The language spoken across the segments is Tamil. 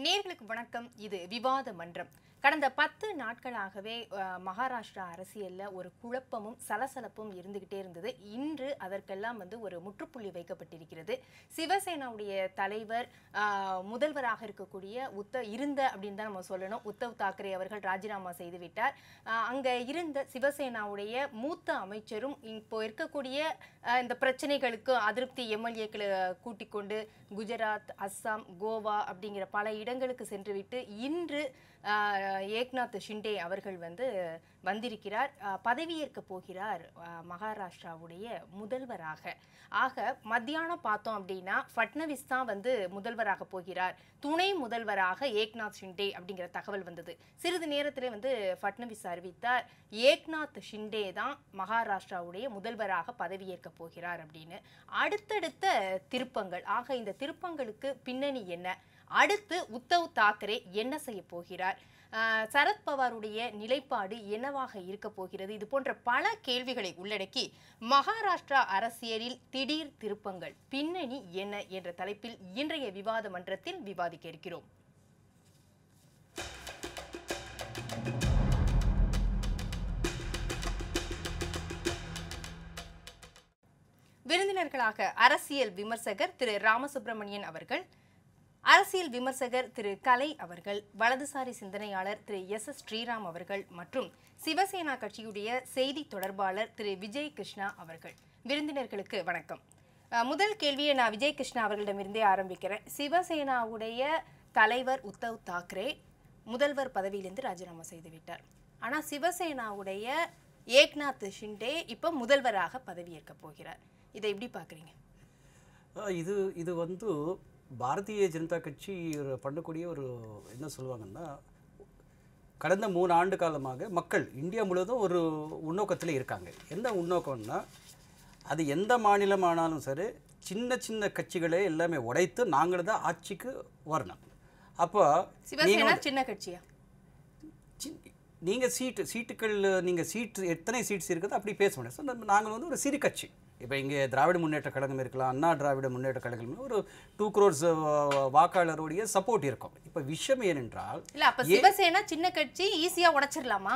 நேர்களுக்கு வணக்கம் இது விவாத மன்றம் கடந்த பத்து நாட்களாகவே அஹ், மகாராஷ்டிரா அரசியல்ல ஒரு குழப்பமும் சலசலப்பும் இருந்துகிட்டே இருந்தது இன்று அதற்கெல்லாம் வந்து ஒரு முற்றுப்புள்ளி வைக்கப்பட்டிருக்கிறது சிவசேனாவுடைய தலைவர் அஹ், முதல்வராக இருக்கக்கூடிய உத்த இருந்த அப்படின்னு தான் நம்ம சொல்லணும் உத்தவ் தாக்கரே அவர்கள் ராஜினாமா செய்து விட்டார் அஹ், அங்க இருந்த சிவசேனாவுடைய மூத்த அமைச்சரும் இப்போ இருக்கக்கூடிய அஹ், இந்த பிரச்சனைகளுக்கு அதிருப்தி எம்எல்ஏக்களை கூட்டிக் கொண்டு குஜராத் அஸ்ஸாம் கோவா அப்படிங்கிற பல இடங்களுக்கு சென்றுவிட்டு இன்று அஹ், ஏக்நாத் ஷிண்டே அவர்கள் வந்து வந்திருக்கிறார் அஹ், பதவியேற்க போகிறார் அஹ், மகாராஷ்டிராவுடைய முதல்வராக ஆக மத்தியானம் பார்த்தோம் அப்படின்னா ஃபட்னவிஸ் தான் வந்து முதல்வராக போகிறார் துணை முதல்வராக ஏக்நாத் ஷிண்டே அப்படிங்கிற தகவல் வந்தது சிறிது நேரத்திலே வந்து ஃபட்னவிஸ் அறிவித்தார் ஏக்நாத் ஷிண்டே தான் மகாராஷ்டிராவுடைய முதல்வராக பதவியேற்க போகிறார் அப்படின்னு அடுத்தடுத்த திருப்பங்கள் ஆக இந்த திருப்பங்களுக்கு பின்னணி என்ன அடுத்து உத்தவ் தாக்கரே என்ன செய்ய போகிறார் ஆஹ் சரத்பவாருடைய நிலைப்பாடு என்னவாக இருக்க போகிறது இது போன்ற பல கேள்விகளை உள்ளடக்கி மகாராஷ்டிரா அரசியலில் திடீர் திருப்பங்கள் பின்னணி என்ன என்ற தலைப்பில் இன்றைய விவாத மன்றத்தில் விவாதிக்க இருக்கிறோம் விருந்தினர்களாக அரசியல் விமர்சகர் திரு ராமசுப்பிரமணியன் அவர்கள் அரசியல் விமர்சகர் திரு கலை அவர்கள் வலதுசாரி சிந்தனையாளர் திரு எஸ் எஸ் ஸ்ரீராம் அவர்கள் மற்றும் சிவசேனா கட்சியுடைய செய்தி தொடர்பாளர் திரு விஜய் கிருஷ்ணா அவர்கள் விருந்தினர்களுக்கு வணக்கம் அஹ், முதல் கேள்வியை நான் விஜய் கிருஷ்ணா அவர்களிடமிருந்தே ஆரம்பிக்கிறேன் சிவசேனாவுடைய தலைவர் உத்தவ் தாக்கரே முதல்வர் பதவியிலிருந்து ராஜினாமா செய்து விட்டார் ஆனால் சிவசேனாவுடைய ஏக்நாத் ஷிண்டே இப்போ முதல்வராக பதவியேற்க போகிறார் இதை எப்படி பார்க்குறீங்க ஆ, இது இது வந்து பாரதிய ஜனதா கட்சி ஒரு பண்ணக்கூடிய ஒரு என்ன சொல்லுவாங்கன்னா கடந்த மூணு ஆண்டு காலமாக மக்கள் இந்தியா முழுவதும் ஒரு உன்னோக்கத்தில் இருக்காங்க என்ன உன்னோக்கம்னா அது எந்த மாநிலம் ஆனாலும் சரி சின்ன சின்ன கட்சிகளை எல்லாமே உடைத்து நாங்கள் தான் ஆட்சிக்கு வரணும் அப்போ சிவசேனா சின்ன கட்சியா நீங்கள் சீட்டு சீட்டுகள் நீங்கள் சீட் எத்தனை சீட்ஸ் இருக்குது அப்படி பேச முடியாது ஸோ நாங்கள் வந்து ஒரு சிறு கட்சி இப்போ இங்கே திராவிட முன்னேற்ற கழகம் இருக்கலாம் அண்ணா திராவிட முன்னேற்ற கழகம் ஒரு டூ க்ரோர்ஸ் வாக்காளருடைய சப்போர்ட் இருக்கும் இப்போ விஷயம் ஏனென்றால் இல்ல அப்ப சிவசேனா சின்ன கட்சி ஈஸியா உடைச்சிடலாமா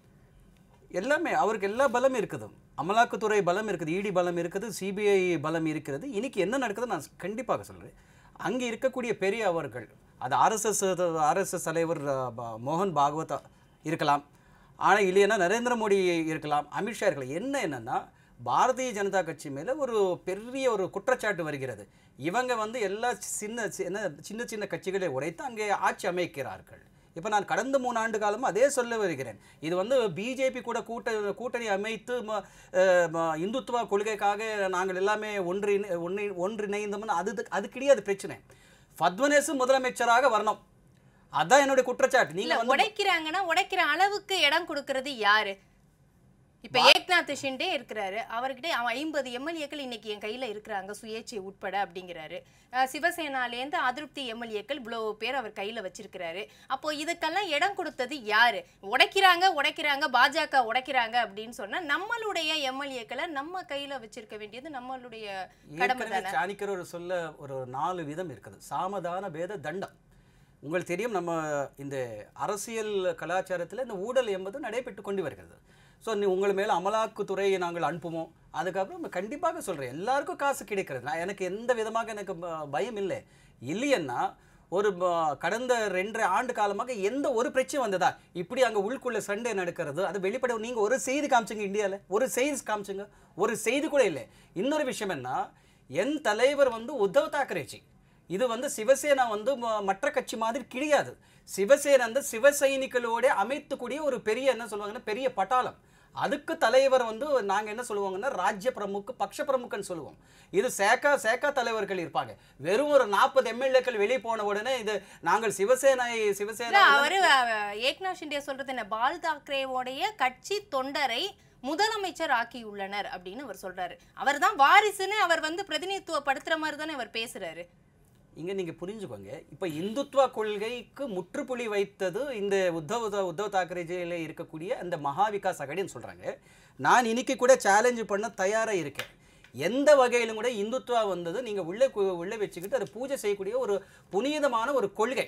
எல்லாமே அவருக்கு எல்லா பலம் இருக்குது அமலாக்கத்துறை பலம் இருக்குது இடி பலம் இருக்குது சிபிஐ பலம் இருக்கிறது இன்னைக்கு என்ன நடக்குது நான் கண்டிப்பாக சொல்கிறேன் அங்கே இருக்கக்கூடிய பெரிய அவர்கள் அது ஆர்எஸ்எஸ் ஆர்எஸ்எஸ் தலைவர் அஹ், ப- மோகன் பாகவத் இருக்கலாம் ஆனால் இல்லைன்னா நரேந்திர மோடி இருக்கலாம் அமித்ஷா இருக்கலாம் என்ன என்னன்னா பாரதிய ஜனதா கட்சி மேலே ஒரு பெரிய ஒரு குற்றச்சாட்டு வருகிறது இவங்க வந்து எல்லா சின்ன சி- என்ன சின்ன சின்ன கட்சிகளை உடைத்து அங்கே ஆட்சி அமைக்கிறார்கள் இப்போ நான் கடந்த மூணு ஆண்டு காலமும் அதே சொல்ல வருகிறேன் இது வந்து பிஜேபி கூட கூட்ட கூட்டணி அமைத்து ம- அஹ் ம- இந்துத்துவ கொள்கைக்காக நாங்கள் எல்லாமே ஒன்றி ஒன்றி ஒன்றிணைந்தோம்னு அது அது கிடையாது பிரச்சனை ஃபத்வனேசு முதலமைச்சராக வரணும் அதான் என்னுடைய குற்றச்சாட்டு இல்ல நீங்க வந்து உடைக்கிறாங்கன்னா உடைக்கிற அளவுக்கு இடம் கொடுக்கறது யாரு இப்ப ஏக்நாத் ஷிண்டே இருக்கிறாரு அவர்கிட்ட அவன் ஐம்பது எம்எல்ஏக்கள் இன்னைக்கு என் கையில இருக்கிறாங்க சுயேட்சை உட்பட அப்படிங்கிறாரு அஹ் சிவசேனாலேருந்து அதிருப்தி எம்எல்ஏக்கள் இவ்வளவு பேர் அவர் கையில வச்சிருக்கிறாரு அப்போ இதுக்கெல்லாம் இடம் கொடுத்தது யாரு உடைக்கிறாங்க உடைக்கிறாங்க பாஜக உடைக்கிறாங்க அப்படின்னு சொன்னா நம்மளுடைய எம்எல்ஏக்களை நம்ம கையில வச்சிருக்க வேண்டியது நம்மளுடைய கடமை ஏற்கனவே தானே சாணிக்கர் ஒரு சொல்ல ஒரு நாலு விதம் இருக்குது சாமதான பேத தண்டம் உங்களுக்கு தெரியும் நம்ம இந்த அரசியல் கலாச்சாரத்தில் இந்த ஊழல் என்பது நடைபெற்று கொண்டு வருகிறது ஸோ நீ உங்கள் மேலே அமலாக்கத்துறையை நாங்கள் அனுப்புவோம் அதுக்கப்புறம் நம்ம கண்டிப்பாக சொல்கிறேன் எல்லாருக்கும் காசு கிடைக்கிறது நான் எனக்கு எந்த விதமாக எனக்கு ப- பயம் இல்லை இல்லையன்னா ஒரு ப- கடந்த ரெண்டரை ஆண்டு காலமாக எந்த ஒரு பிரச்சனை வந்ததா இப்படி அங்கே உள்குள்ள சண்டை நடக்கிறது அது வெளிப்பட நீங்கள் ஒரு செய்தி காமிச்சுங்க இந்தியாவில் ஒரு செய்தி காமிச்சுங்க ஒரு செய்தி கூட இல்லை இன்னொரு விஷயம் என்ன என் தலைவர் வந்து உத்தவ் தாக்கரேஜி இது வந்து சிவசேனா வந்து ம- மற்ற கட்சி மாதிரி கிடையாது சிவசேனா வந்து சிவசைனிகளோட அமைத்துக்கூடிய ஒரு பெரிய என்ன சொல்லுவாங்கன்னா பெரிய பட்டாளம் அதுக்கு தலைவர் வந்து நாங்க என்ன சொல்லுவாங்கன்னா ராஜ்ய பிரமுக் பக்ஷ பிரமுகன்னு சொல்லுவோம் இது சேக்கா சேக்கா தலைவர்கள் இருப்பாங்க வெறும் ஒரு நாற்பது எம்எல்ஏக்கள் வெளியே போன உடனே இது நாங்கள் சிவசேனை இல்ல சிவசேனா அவரு அஹ், ஏக்நாத் ஷிண்டே சொல்றது என்ன பால் தாக்கரேவோடைய கட்சி தொண்டரை முதலமைச்சர் ஆக்கியுள்ளனர் அப்படின்னு அவர் சொல்றாரு அவர் தான் வாரிசுன்னு அவர் வந்து பிரதிநிதித்துவப்படுத்துற மாதிரி தானே அவர் பேசுறாரு இங்க நீங்க புரிஞ்சுக்கோங்க இப்ப இந்துத்துவ கொள்கைக்கு முற்றுப்புள்ளி வைத்தது இந்த உத்தவ் உத்தவ் உத்தவ் தாக்கரேஜியில் இருக்கக்கூடிய அந்த மகா விகாஸ் அகடின்னு சொல்றாங்க நான் இன்னைக்கு கூட சேலஞ்சு பண்ண தயாரா இருக்கேன் எந்த வகையிலும் கூட இந்துத்துவா வந்தது நீங்க உள்ளே கு- உள்ளே வச்சுக்கிட்டு அதை பூஜை செய்யக்கூடிய ஒரு புனிதமான ஒரு கொள்கை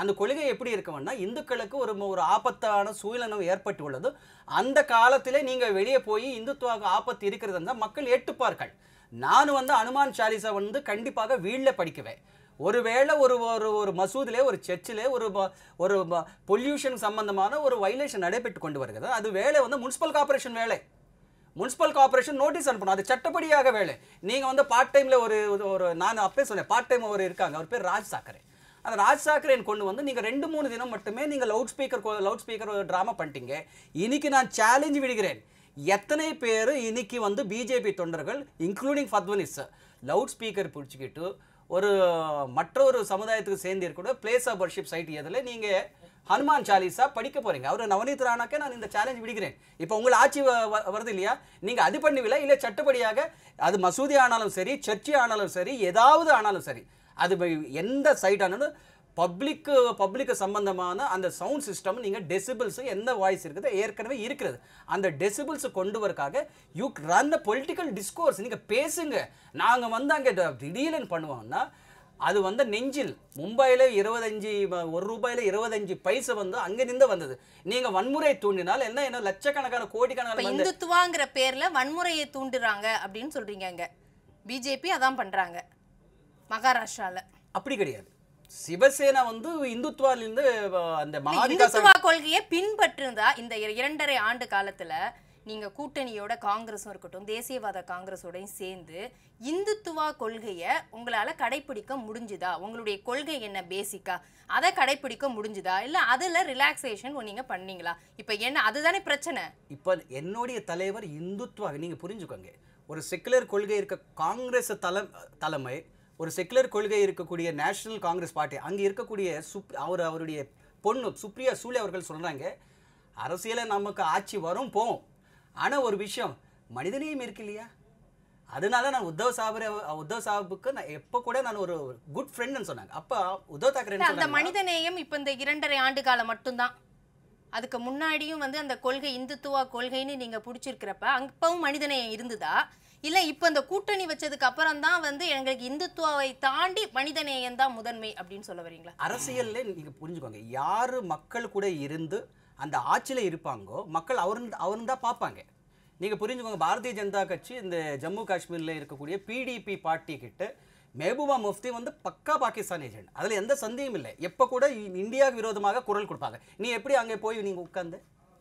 அந்த கொள்கை எப்படி இருக்கும்னா இந்துக்களுக்கு ஒரு ஒரு ஆபத்தான சூழ்நிலை ஏற்பட்டு உள்ளது அந்த காலத்திலே நீங்க வெளியே போய் இந்துத்துவாக்கு ஆபத்து இருக்கிறது மக்கள் ஏற்றுப்பார்கள் நான் வந்து அனுமான் சாலிசா வந்து கண்டிப்பாக வீட்டில் படிக்குவேன் ஒருவேளை ஒரு ஒரு ஒரு மசூதிலே ஒரு சர்ச்சிலே ஒரு ப- ஒரு பொல்யூஷன் சம்பந்தமான ஒரு வைலேஷன் நடைபெற்று கொண்டு வருகிறது அது வேலை வந்து முனிசிபல் கார்ப்பரேஷன் வேலை முனிசிபல் கார்ப்பரேஷன் நோட்டீஸ் அனுப்பணும் அது சட்டப்படியாக வேலை நீங்க வந்து பார்ட் டைம்ல ஒரு ஒரு- ஒரு நான் அப்பே சொன்னேன் பார்ட் டைம் ஒரு இருக்காங்க அவர் பேர் ராஜ் சாக்கரே அந்த ராஜ் சாக்கரேன் கொண்டு வந்து நீங்க ரெண்டு மூணு தினம் மட்டுமே நீங்க loudspeaker loudspeaker drama பண்ணிட்டீங்க இன்னைக்கு நான் சேலஞ்ச் விடுகிறேன் எத்தனை பேர் இன்னைக்கு வந்து பிஜேபி தொண்டர்கள் இன்க்ளூடிங் ஃபத்வனிஸ் லவுட் ஸ்பீக்கர் பிடிச்சிக்கிட்டு ஒரு மற்றொரு சமுதாயத்துக்கு சேர்ந்து இருக்கக்கூடிய பிளேஸ் ஆஃப் வர்ஷிப் சைட் எதில் நீங்க ஹனுமான் சாலிசா படிக்க போறீங்க அவர் நவநீத் ராணாக்கே நான் இந்த சேலஞ்ச் விடுகிறேன் இப்போ உங்கள் ஆட்சி வ- வ- வருது இல்லையா நீங்க அது பண்ணவில்லை இல்லை சட்டப்படியாக அது மசூதி ஆனாலும் சரி சர்ச்சி ஆனாலும் சரி ஏதாவது ஆனாலும் சரி அது ப- எந்த சைட் ஆனாலும் பப்ளிக்கு பப்ளிக்கு சம்பந்தமான அந்த சவுண்ட் சிஸ்டம் நீங்கள் டெசிபிள்ஸ் என்ன வாய்ஸ் இருக்குது ஏற்கனவே இருக்கிறது அந்த டெசிபிள்ஸ் கொண்டு வரக்காக you run the political discourse நீங்கள் பேசுங்க நாங்கள் வந்து அங்கே திடீர்னு பண்ணுவோம்னா அது வந்து நெஞ்சில் மும்பையில் இருபத்தஞ்சி ஒரு ரூபாயில இருபத்தஞ்சு பைசா வந்து அங்கிருந்து வந்தது நீங்க வன்முறை தூண்டினால் என்ன என்ன லட்சக்கணக்கான இப்ப கோடிக்கணக்கான வந்து இந்துத்துவாங்கிற பேர்ல வன்முறையை தூண்டுறாங்க அப்படின்னு சொல்றீங்க அங்க பிஜேபி அதான் பண்றாங்க மகாராஷ்டிரால அப்படி கிடையாது சிவசேனா வந்து இந்துத்வாலிருந்து அஹ், அந்த மகாவிகாஸ் இந்துத்துவா கொள்கையை பின்பற்றிருந்தா இந்த இர- இரண்டரை ஆண்டு காலத்துல நீங்க கூட்டணியோட காங்கிரஸும் இருக்கட்டும் தேசியவாத காங்கிரஸோடையும் சேர்ந்து இந்துத்துவா கொள்கையை உங்களால கடைபிடிக்க முடிஞ்சுதா உங்களுடைய கொள்கை என்ன பேசிக்கா அதை கடைபிடிக்க முடிஞ்சுதா இல்ல அதுல ரிலாக்ஸேஷன் நீங்க பண்ணீங்களா இப்ப என்ன அதுதானே பிரச்சனை இப்போ என்னுடைய தலைவர் இந்துத்வா நீங்க புரிஞ்சுக்கோங்க ஒரு செக்குலர் கொள்கை இருக்க காங்கிரஸ் தலை தலைமை ஒரு செக்குலர் கொள்கை இருக்கக்கூடிய நேஷனல் காங்கிரஸ் பார்ட்டி அங்கே இருக்கக்கூடிய சுப் அவர் அவருடைய பொண்ணு சுப்ரியா சூலே அவர்கள் சொல்றாங்க அரசியல நமக்கு ஆட்சி வரும் போகும் ஆனா ஒரு விஷயம் மனிதநேயம் இருக்கு இல்லையா அதனால நான் உத்தவ் சாபரே உத்தவ் சாபுக்கு நான் எப்போ கூட நான் ஒரு குட் ஃப்ரெண்ட்னு சொன்னாங்க அப்போ உத்தவ் தாக்கரே என்ன அந்த சொன்னாங்க மனிதநேயம் இப்ப இந்த இரண்டரை ஆண்டு காலம் மட்டும்தான் அதுக்கு முன்னாடியும் வந்து அந்த கொள்கை இந்துத்துவா கொள்கைன்னு நீங்க பிடிச்சிருக்கிறப்ப அப்பவும் மனிதநேயம் இருந்ததா இல்ல இப்ப இந்த கூட்டணி வச்சதுக்கு அப்புறம் தான் வந்து எங்களுக்கு இந்துத்துவாவை தாண்டி மனிதநேயம் தான் முதன்மை அப்படின்னு சொல்ல வரீங்களா அரசியல்ல நீங்க புரிஞ்சுக்கோங்க யாரு மக்கள் கூட இருந்து அந்த ஆட்சியில இருப்பாங்கோ மக்கள் அவர் அவர் தான் பார்ப்பாங்க நீங்க புரிஞ்சுக்கோங்க பாரதிய ஜனதா கட்சி இந்த ஜம்மு காஷ்மீர்ல இருக்கக்கூடிய பிடிபி பார்ட்டி கிட்ட மெஹபூபா முஃப்தி வந்து பக்கா பாகிஸ்தான் ஏஜென்ட் அதுல எந்த சந்தேகம் இல்லை எப்ப கூட இ- இந்தியாவுக்கு விரோதமாக குரல் கொடுப்பாங்க நீ எப்படி அங்கே போய் நீங்க உட்கார்ந்து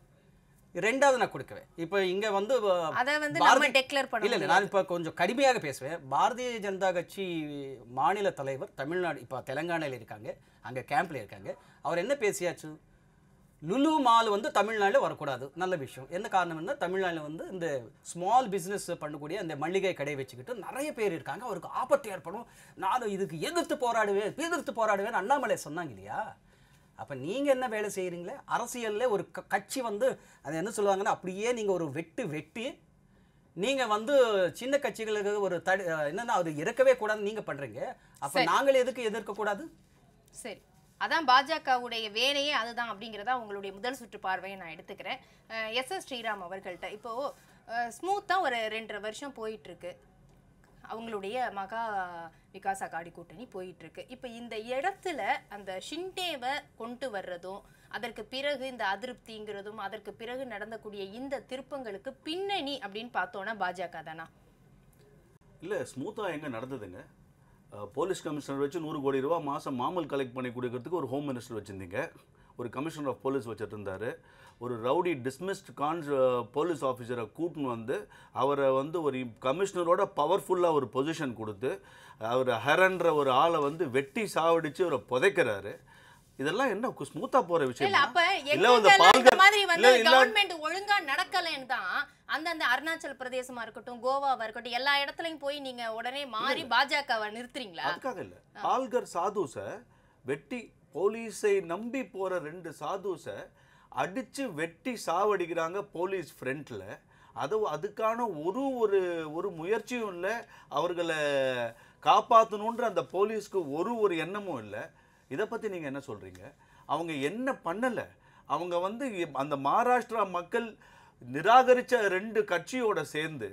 ரெண்டாவது நான் கொடுக்குவேன் இப்போ இங்க வந்து அஹ், அதை வந்து நம்ம பாரதி- டெக்ளேர் பண்ண இல்ல இல்ல நான் இப்போ கொஞ்சம் கடுமையாக பேசுவேன் பாரதிய ஜனதா கட்சி மாநில தலைவர் தமிழ்நாடு இப்போ தெலங்கானால இருக்காங்க அங்க கேம்ப்ல இருக்காங்க அவர் என்ன பேசியாச்சு லுலு மால் வந்து தமிழ்நாட்டில் வரக்கூடாது நல்ல விஷயம் என்ன காரணம் என்ன தமிழ்நாட்டில் வந்து இந்த ஸ்மால் பிஸ்னஸ் பண்ணக்கூடிய அந்த மளிகை கடை வச்சுக்கிட்டு நிறைய பேர் இருக்காங்க அவருக்கு ஆபத்து ஏற்படும் நானும் இதுக்கு எதிர்த்து போராடுவேன் எதிர்த்து போராடுவேன் அண்ணாமலை சொன்னாங்க இல்லையா அப்போ நீங்கள் என்ன வேலை செய்கிறீங்களே அரசியலில் ஒரு க- கட்சி வந்து அது என்ன சொல்லுவாங்கன்னா அப்படியே நீங்கள் ஒரு வெட்டு வெட்டி நீங்கள் வந்து சின்ன கட்சிகளுக்கு ஒரு தடி அஹ் என்னன்னா அது இறக்கவே கூடாதுன்னு நீங்கள் பண்ணுறீங்க அப்போ சரி. நாங்கள் எதுக்கு எதிர்க்கக்கூடாது சரி அதான் பாஜகவுடைய வேலையே அதுதான் அப்படிங்கிறதா உங்களுடைய முதல் சுற்று பார்வையை நான் எடுத்துக்கிறேன் எஸ் எஸ் ஸ்ரீராம் அவர்கள்ட்ட இப்போ ஸ்மூத்தாக ஒரு ரெண்டரை வருஷம் போயிட்டு இருக்கு அவங்களுடைய மகா விகாஸ் அகாடி கூட்டணி போயிட்டு இருக்கு இப்போ இந்த இடத்துல அந்த ஷிண்டேவை கொண்டு வர்றதும் அதற்கு பிறகு இந்த அதிருப்திங்கிறதும் அதற்கு பிறகு நடந்தக்கூடிய இந்த திருப்பங்களுக்கு பின்னணி அப்படின்னு பார்த்தோன்னா பாஜக தானா இல்லை ஸ்மூத்தாக எங்கே நடந்ததுங்க அஹ், போலீஸ் கமிஷனர் வச்சு நூறு கோடி ரூபா மாதம் மாமல் கலெக்ட் பண்ணி கொடுக்கறதுக்கு ஒரு ஹோம் மினிஸ்டர் வச்சுருந்தீங்க ஒரு கமிஷனர் ஆஃப் போலீஸ் வச்சுட்டு இருந்தாரு ஒரு ரவுடி டிஸ்மிஸ்ட் கான்ஸ் போலீஸ் ஆஃபீஸரை கூட்டின்னு வந்து அவரை வந்து ஒரு கமிஷனரோட பவர்ஃபுல்லாக ஒரு பொசிஷன் கொடுத்து அவர் ஹரன்ற ஒரு ஆளை வந்து வெட்டி சாவடிச்சு அவரை புதைக்கிறாரு இதெல்லாம் என்ன ஸ்மூத்தா போற விஷயம் இல்ல அப்ப இல்ல அந்த எங்கெல்லாம் இந்த பால்கர் மாதிரி வந்து இல்ல இல்ல கவர்மெண்ட் ஒழுங்கா நடக்கலன்னு தான் அந்தந்த அருணாச்சல் பிரதேசமா இருக்கட்டும் கோவாவா இருக்கட்டும் எல்லா இடத்துலயும் போய் நீங்க உடனே மாறி பாஜகவை நிறுத்துறீங்களா அதுக்காக இல்ல பால்கர் சாதுஸை வெட்டி போலீஸை நம்பி போற ரெண்டு சாதுஸை அடிச்சு வெட்டி சாவடிக்கிறாங்க போலீஸ் ஃப்ரண்ட்ல அது அதுக்கான ஒரு ஒரு ஒரு முயற்சியும் இல்லை அவர்களை காப்பாற்றணுன்ற அந்த போலீஸ்க்கு ஒரு ஒரு எண்ணமும் இல்லை இதை பத்தி நீங்க என்ன சொல்றீங்க அவங்க என்ன பண்ணல அவங்க வந்து அந்த மகாராஷ்டிரா மக்கள் நிராகரிச்ச ரெண்டு கட்சியோட சேர்ந்து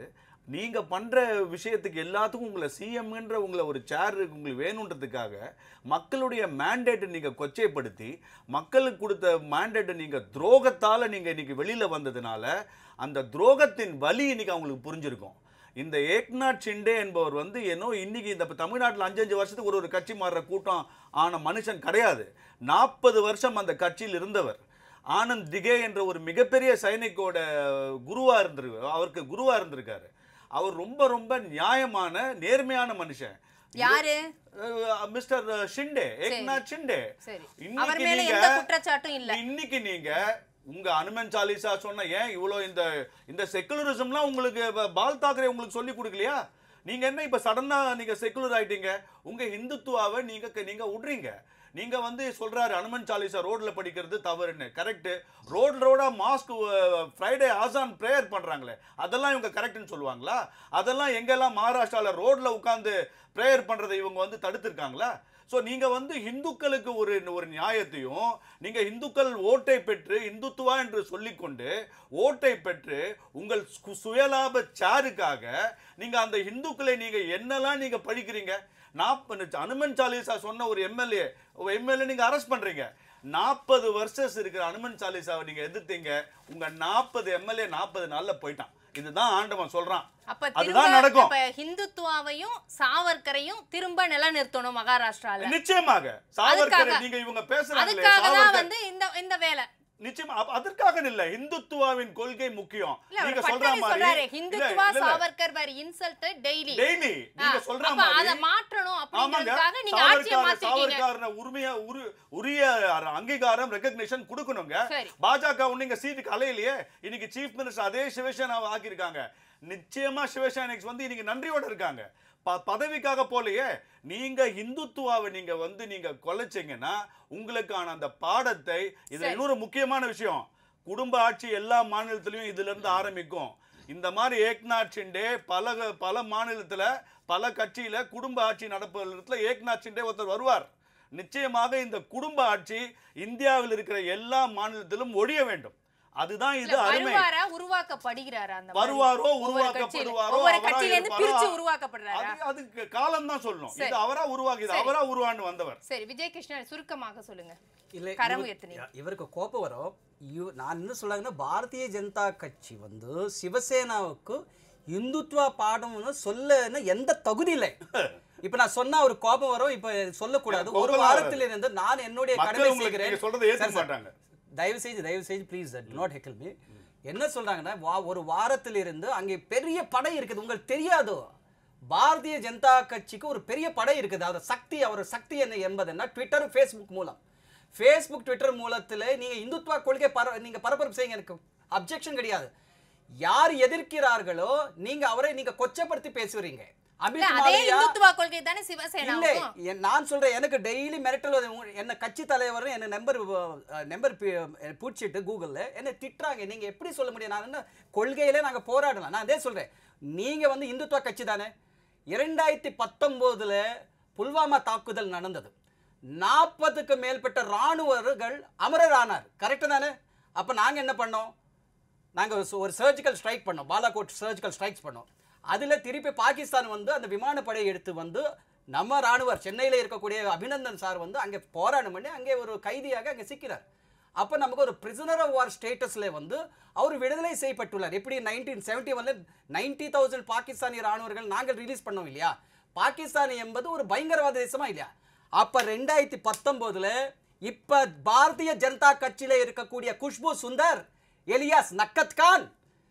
நீங்க பண்ற விஷயத்துக்கு எல்லாத்துக்கும் உங்களை சிஎம்ன்ற உங்களை ஒரு சேர் உங்களுக்கு வேணுன்றதுக்காக மக்களுடைய மேண்டேட்டை நீங்க கொச்சைப்படுத்தி மக்களுக்கு கொடுத்த மேண்டேட்டை நீங்க துரோகத்தால நீங்க இன்னைக்கு வெளியில வந்ததுனால அந்த துரோகத்தின் வலி இன்னைக்கு அவங்களுக்கு புரிஞ்சிருக்கும் இந்த ஏக்நாத் ஷிண்டே என்பவர் வந்து என்னோ இன்னைக்கு இந்த தமிழ்நாட்டில் அஞ்சஞ்சு வருஷத்துக்கு ஒரு ஒரு கட்சி மாறுற கூட்டம் ஆன மனுஷன் கிடையாது நாற்பது வருஷம் அந்த கட்சியில் இருந்தவர் ஆனந்த் திகே என்ற ஒரு மிகப்பெரிய சைனிக்கோட குருவா இருந்திருக்கு அவருக்கு குருவா இருந்திருக்காரு அவர் ரொம்ப ரொம்ப நியாயமான நேர்மையான மனுஷன் யாரு அஹ் மிஸ்டர் ஷிண்டே ஏக்நாத் ஷிண்டே சரி இன்னைக்கு அவர் மேல நீங்க- எந்த குற்றச்சாட்டும் இல்ல இன்னைக்கு நீங்க உங்க அனுமன் சாலிசா சொன்ன ஏன் இவ்வளோ இந்த இந்த செக்குலரிசம்லாம் உங்களுக்கு ப- பால் தாக்கரே உங்களுக்கு சொல்லி கொடுக்கலையா நீங்க என்ன இப்ப சடனா நீங்க செக்குலர் ஆயிட்டீங்க உங்க இந்துத்துவாவை நீங்க க- நீங்க விடுறீங்க நீங்க வந்து சொல்றாரு அனுமன் சாலிசா ரோட்ல படிக்கிறது தவறுன்னு கரெக்ட் ரோட் ரோடா மாஸ்க் ஃப்ரைடே ஆசான் ப்ரேயர் பண்றாங்களே அதெல்லாம் இவங்க கரெக்ட்னு சொல்லுவாங்களா அதெல்லாம் எங்கெல்லாம் மகாராஷ்டிரால ரோட்ல உட்காந்து ப்ரேயர் பண்றதை இவங்க வந்து தடுத்திருக்காங்களா ஸோ நீங்க வந்து இந்துக்களுக்கு ஒரு ஒரு நியாயத்தையும் நீங்க இந்துக்கள் ஓட்டை பெற்று இந்துத்துவா என்று சொல்லிக்கொண்டு ஓட்டை பெற்று உங்கள் சு- சுயலாப சாருக்காக நீங்க அந்த இந்துக்களை நீங்க என்னெல்லாம் நீங்க பழிக்கிறீங்க நாற்பது அனுமன் சாலிசா சொன்ன ஒரு எம்எல்ஏ எம்எல்ஏ நீங்க அரெஸ்ட் பண்றீங்க நாற்பது வருஷம் இருக்கிற அனுமன் சாலிசாவை நீங்க எதிர்த்தீங்க உங்க நாற்பது எம்எல்ஏ நாற்பது நாள்ல போயிட்டான் இதுதான் ஆண்டவன் சொல்றான் அப்ப அதுதான் திரும்ப நடக்கும் இப்ப ஹிந்துத்துவாவையும் சாவர்கரையும் திரும்ப நிலநிறுத்தணும் மகாராஷ்டிரால நிச்சயமாக சாவர்கர் அதுக்காக- நீங்க இவங்க பேசுறாங்களே அதுக்காக தான் சாவர்கர் வந்து இந்த இந்த வேலை நிச்சயமா அப்ப அதற்காக இல்ல இந்துத்துவாவின் கொள்கை முக்கியம் இல்ல அவர் நீங்க சொல்ற பட்டனை சொல்றாரு மாதிரி ஹிந்துத்துவா சாவர்கர் வேற இன்சல்ட் டெய்லி டெய்லி நீங்க சொல்ற அப்ப அத மாதிரி மாற்றணும் ஆமாங்க அப்படிங்கறதுக்காக நீங்க ஆட்சியை சாவர்கார மாத்திருக்கீங்க சாவர்காரன உரிமையா உரு உரிய அங்கீகாரம் ரெகக்னிஷன் கொடுக்கணுங்க சரி பாஜக ஒண்ணு சீட்டுக்கு அலையிலையே இன்னைக்கு சீஃப் மினிஸ்டர் அதே சிவசேனாவை ஆக்கியிருக்காங்க நிச்சயமா சிவசேனைக்கு வந்து இன்னைக்கு நன்றியோட இருக்காங்க ப- பதவிக்காக போலையே நீங்க இந்துத்துவாவை நீங்க வந்து நீங்க கொலைச்சீங்கன்னா உங்களுக்கான அந்த பாடத்தை இதுல சரி. இன்னொரு முக்கியமான விஷயம் குடும்ப ஆட்சி எல்லா மாநிலத்திலயும் இதுல இருந்து ஆரம்பிக்கும் இந்த மாதிரி ஏக்நாத் ஷிண்டே பல பல மாநிலத்துல பல கட்சியில குடும்ப ஆட்சி நடப்பதில் ஏக்நாத் ஷிண்டே ஒருத்தர் வருவார் நிச்சயமாக இந்த குடும்ப ஆட்சி இந்தியாவில் இருக்கிற எல்லா மாநிலத்திலும் ஒழிய வேண்டும் அதுதான் இது இல்ல, அருமை வருவாரா உருவாக்கப்படுகிறாரா அந்த மாதிரி? வருவாரோ ஒவ்வொரு கட்சியில- உருவாக்கப்படுவாரோ ஒவ்வொரு அவரா கட்சியில இருந்து இருப்பாரோ, பிரிச்சு உருவாக்கப்படுறாரா அது அதுக்கு காலம் தான் சொல்லணும் சரி. இது அவரா உருவாக்கி இது சரி. அவரா உருவாண்டு வந்தவர் சரி விஜய் கிருஷ்ணன் சுருக்கமாக சொல்லுங்க இல்லை கரம் இவரு- உயர்த்தினீங்க. இவருக்கு கோபம் வரும் இவ நான் என்ன சொல்றாங்கன்னா பாரதிய ஜனதா கட்சி வந்து சிவசேனாவுக்கு இந்துத்துவா பாடம்னு சொல்லன்னு எந்த தகுதி இல்லை இப்ப நான் சொன்னா ஒரு கோபம் வரும் இப்ப சொல்லக்கூடாது ஒரு கோபம் வாரத்தில் இருந்து நான் என்னுடைய மக்கள் கடமை உங்களுக்கு செய்கிறேன் நீங்க சொல்றதை ஏத்துக்க சார், சார், மாட்டாங்க. தயவு செய்து தயவு செய்து ப்ளீஸ் நாட் ஹெக்கல் மீ என்ன சொல்றாங்கன்னா வா- ஒரு வாரத்தில் இருந்து அங்கே பெரிய படை இருக்குது உங்களுக்கு தெரியாதோ பாரதிய ஜனதா கட்சிக்கு ஒரு பெரிய படை இருக்குது அவர் சக்தி அவர் சக்தி என்ன என்பதுன்னா ட்விட்டர் ஃபேஸ்புக் மூலம் ஃபேஸ்புக் ட்விட்டர் மூலத்தில் நீங்க இந்துத்துவா கொள்கை பர நீங்க பரபரப்பு செய்யுங்க எனக்கு அப்ஜெக்ஷன் கிடையாது யார் எதிர்க்கிறார்களோ நீங்க அவரை நீங்க கொச்சப்படுத்தி பேசுறீங்க இல்ல, அமித் அதே மாலவியா இந்துத்துவா கொள்கை தானே இல்லை சிவசேனாவுக்கும் என் நான் சொல்றேன் எனக்கு டெய்லி மிரட்டல் வருது. உங்க- என்ன கட்சி தலைவர் என்ன நம்பர் நம்பர் பிடிச்சிட்டு கூகுளில் என்ன திட்டுறாங்க நீங்க எப்படி சொல்ல முடியும் நான் என்ன கொள்கையில நாங்க போராடலாம் நான் அதே சொல்றேன் நீங்க வந்து இந்துத்துவ கட்சி தானே இரண்டாயிரத்தி பத்தொம்போதுல புல்வாமா தாக்குதல் நடந்தது நாற்பதுக்கு மேற்பட்ட இராணுவர்கள் அமரரானார் கரெக்டு தானே அப்ப நாங்க என்ன பண்ணோம் நாங்க ஒரு- ஒரு சர்ஜிக்கல் ஸ்ட்ரைக் பண்ணோம் பாலாகோட் சர்ஜிக்கல் ஸ்ட்ரைக்ஸ் பண்ணோம் அதுல திருப்பி பாகிஸ்தான் வந்து அந்த விமானப்படை எடுத்து வந்து நம்ம ராணுவர் சென்னையில இருக்கக்கூடிய அபிநந்தன் சார் வந்து அங்கே போராட்டம் பண்ணி அங்கே ஒரு கைதியாக அங்கே சிக்கிறார் அப்போ நமக்கு ஒரு பிரிசனர் ஆஃப் வார் ஸ்டேட்டஸ்ல வந்து அவர் விடுதலை செய்யப்பட்டுள்ளார் எப்படி நைன்டீன் செவன்டி ஒன்ல நைன்டி தௌசண்ட் பாகிஸ்தானி ராணுவர்கள் நாங்கள் ரிலீஸ் பண்ணோம் இல்லையா பாகிஸ்தான் என்பது ஒரு பயங்கரவாத தேசமா இல்லையா அப்ப ரெண்டாயிரத்தி பத்தொன்பதுல இப்ப பாரதிய ஜனதா கட்சியில இருக்கக்கூடிய குஷ்பு சுந்தர் எலியாஸ் நக்கத் கான்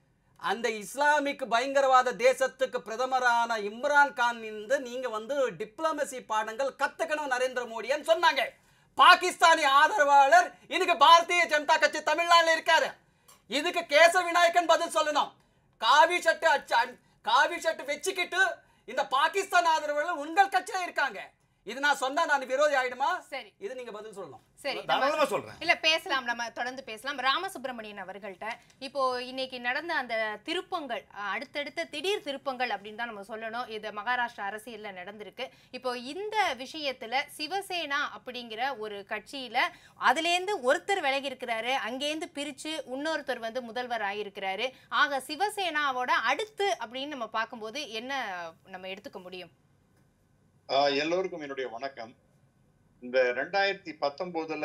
அந்த இஸ்லாமிக் பயங்கரவாத தேசத்துக்கு பிரதமரான இம்ரான் கான் இருந்து நீங்க வந்து டிப்ளமசி பாடங்கள் கத்துக்கணும் நரேந்திர மோடின்னு சொன்னாங்க பாகிஸ்தானி ஆதரவாளர் இன்னைக்கு பாரதிய ஜனதா கட்சி தமிழ்நாட்டில் இருக்காரு இதுக்கு கேச விநாயகன் பதில் சொல்லணும் காவி சட்டை அச்ச அ- காவி சட்டை வச்சுக்கிட்டு இந்த பாகிஸ்தான் ஆதரவாளர் உங்கள் கட்சியில இருக்காங்க இது நான் சொன்னா நான் விரோதி ஆயிடுமா சரி இது நீங்க பதில் சொல்லணும் சரி நம்ம தாராளமா சொல்றேன் இல்ல பேசலாம் நம்ம தொடர்ந்து பேசலாம் ராமசுப்ரமணியன் அவர்கள்ட்ட இப்போ இன்னைக்கு நடந்த அந்த திருப்பங்கள் அஹ், அடுத்தடுத்த திடீர் திருப்பங்கள் அப்படின்னு தான் நம்ம சொல்லணும் இது மகாராஷ்டிரா அரசியல்ல நடந்திருக்கு இப்போ இந்த விஷயத்துல சிவசேனா அப்படிங்கிற ஒரு கட்சியில அதுலேருந்து ஒருத்தர் விலகி இருக்கிறாரு அங்கேருந்து பிரிச்சு இன்னொருத்தர் வந்து முதல்வர் ஆகியிருக்கிறாரு ஆக சிவசேனாவோட அடுத்து அப்படின்னு நம்ம பார்க்கும்போது என்ன நம்ம எடுத்துக்க முடியும் ஆஹ் எல்லோருக்கும் என்னுடைய வணக்கம் இந்த ரெண்டாயிரத்தி பத்தொன்பதுல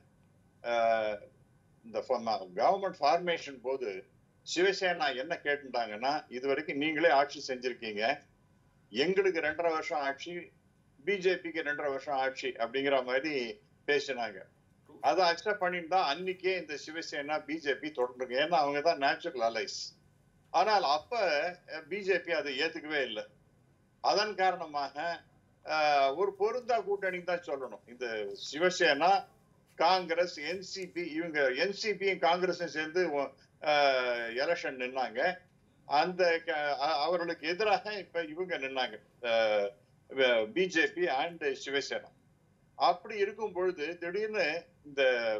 ஆஹ் இந்த கவர்மெண்ட் ஃபார்மேஷன் போது சிவசேனா என்ன கேட்டுட்டாங்கன்னா இது வரைக்கும் நீங்களே ஆட்சி செஞ்சிருக்கீங்க எங்களுக்கு ரெண்டரை வருஷம் ஆட்சி பிஜேபிக்கு ரெண்டரை வருஷம் ஆட்சி அப்படிங்கிற மாதிரி பேசினாங்க அதை அக்செப்ட் பண்ணிட்டு தான் அன்னைக்கே இந்த சிவசேனா பிஜேபி தொடர்ந்துருக்கு ஏன்னா அவங்க தான் நேச்சுரல் அலைஸ் ஆனால் அப்ப பிஜேபி அதை ஏத்துக்கவே இல்லை அதன் காரணமாக ஆஹ், ஒரு பொருந்தா கூட்டணி தான் சொல்லணும் இந்த சிவசேனா காங்கிரஸ் என்சிபி இவங்க என்சிபியும் காங்கிரஸும் சேர்ந்து எலெக்ஷன் நின்னாங்க அந்த க- அ- அவர்களுக்கு எதிராக இப்ப இவங்க நின்னாங்க பிஜேபி அண்ட் சிவசேனா அப்படி இருக்கும் பொழுது திடீர்னு இந்த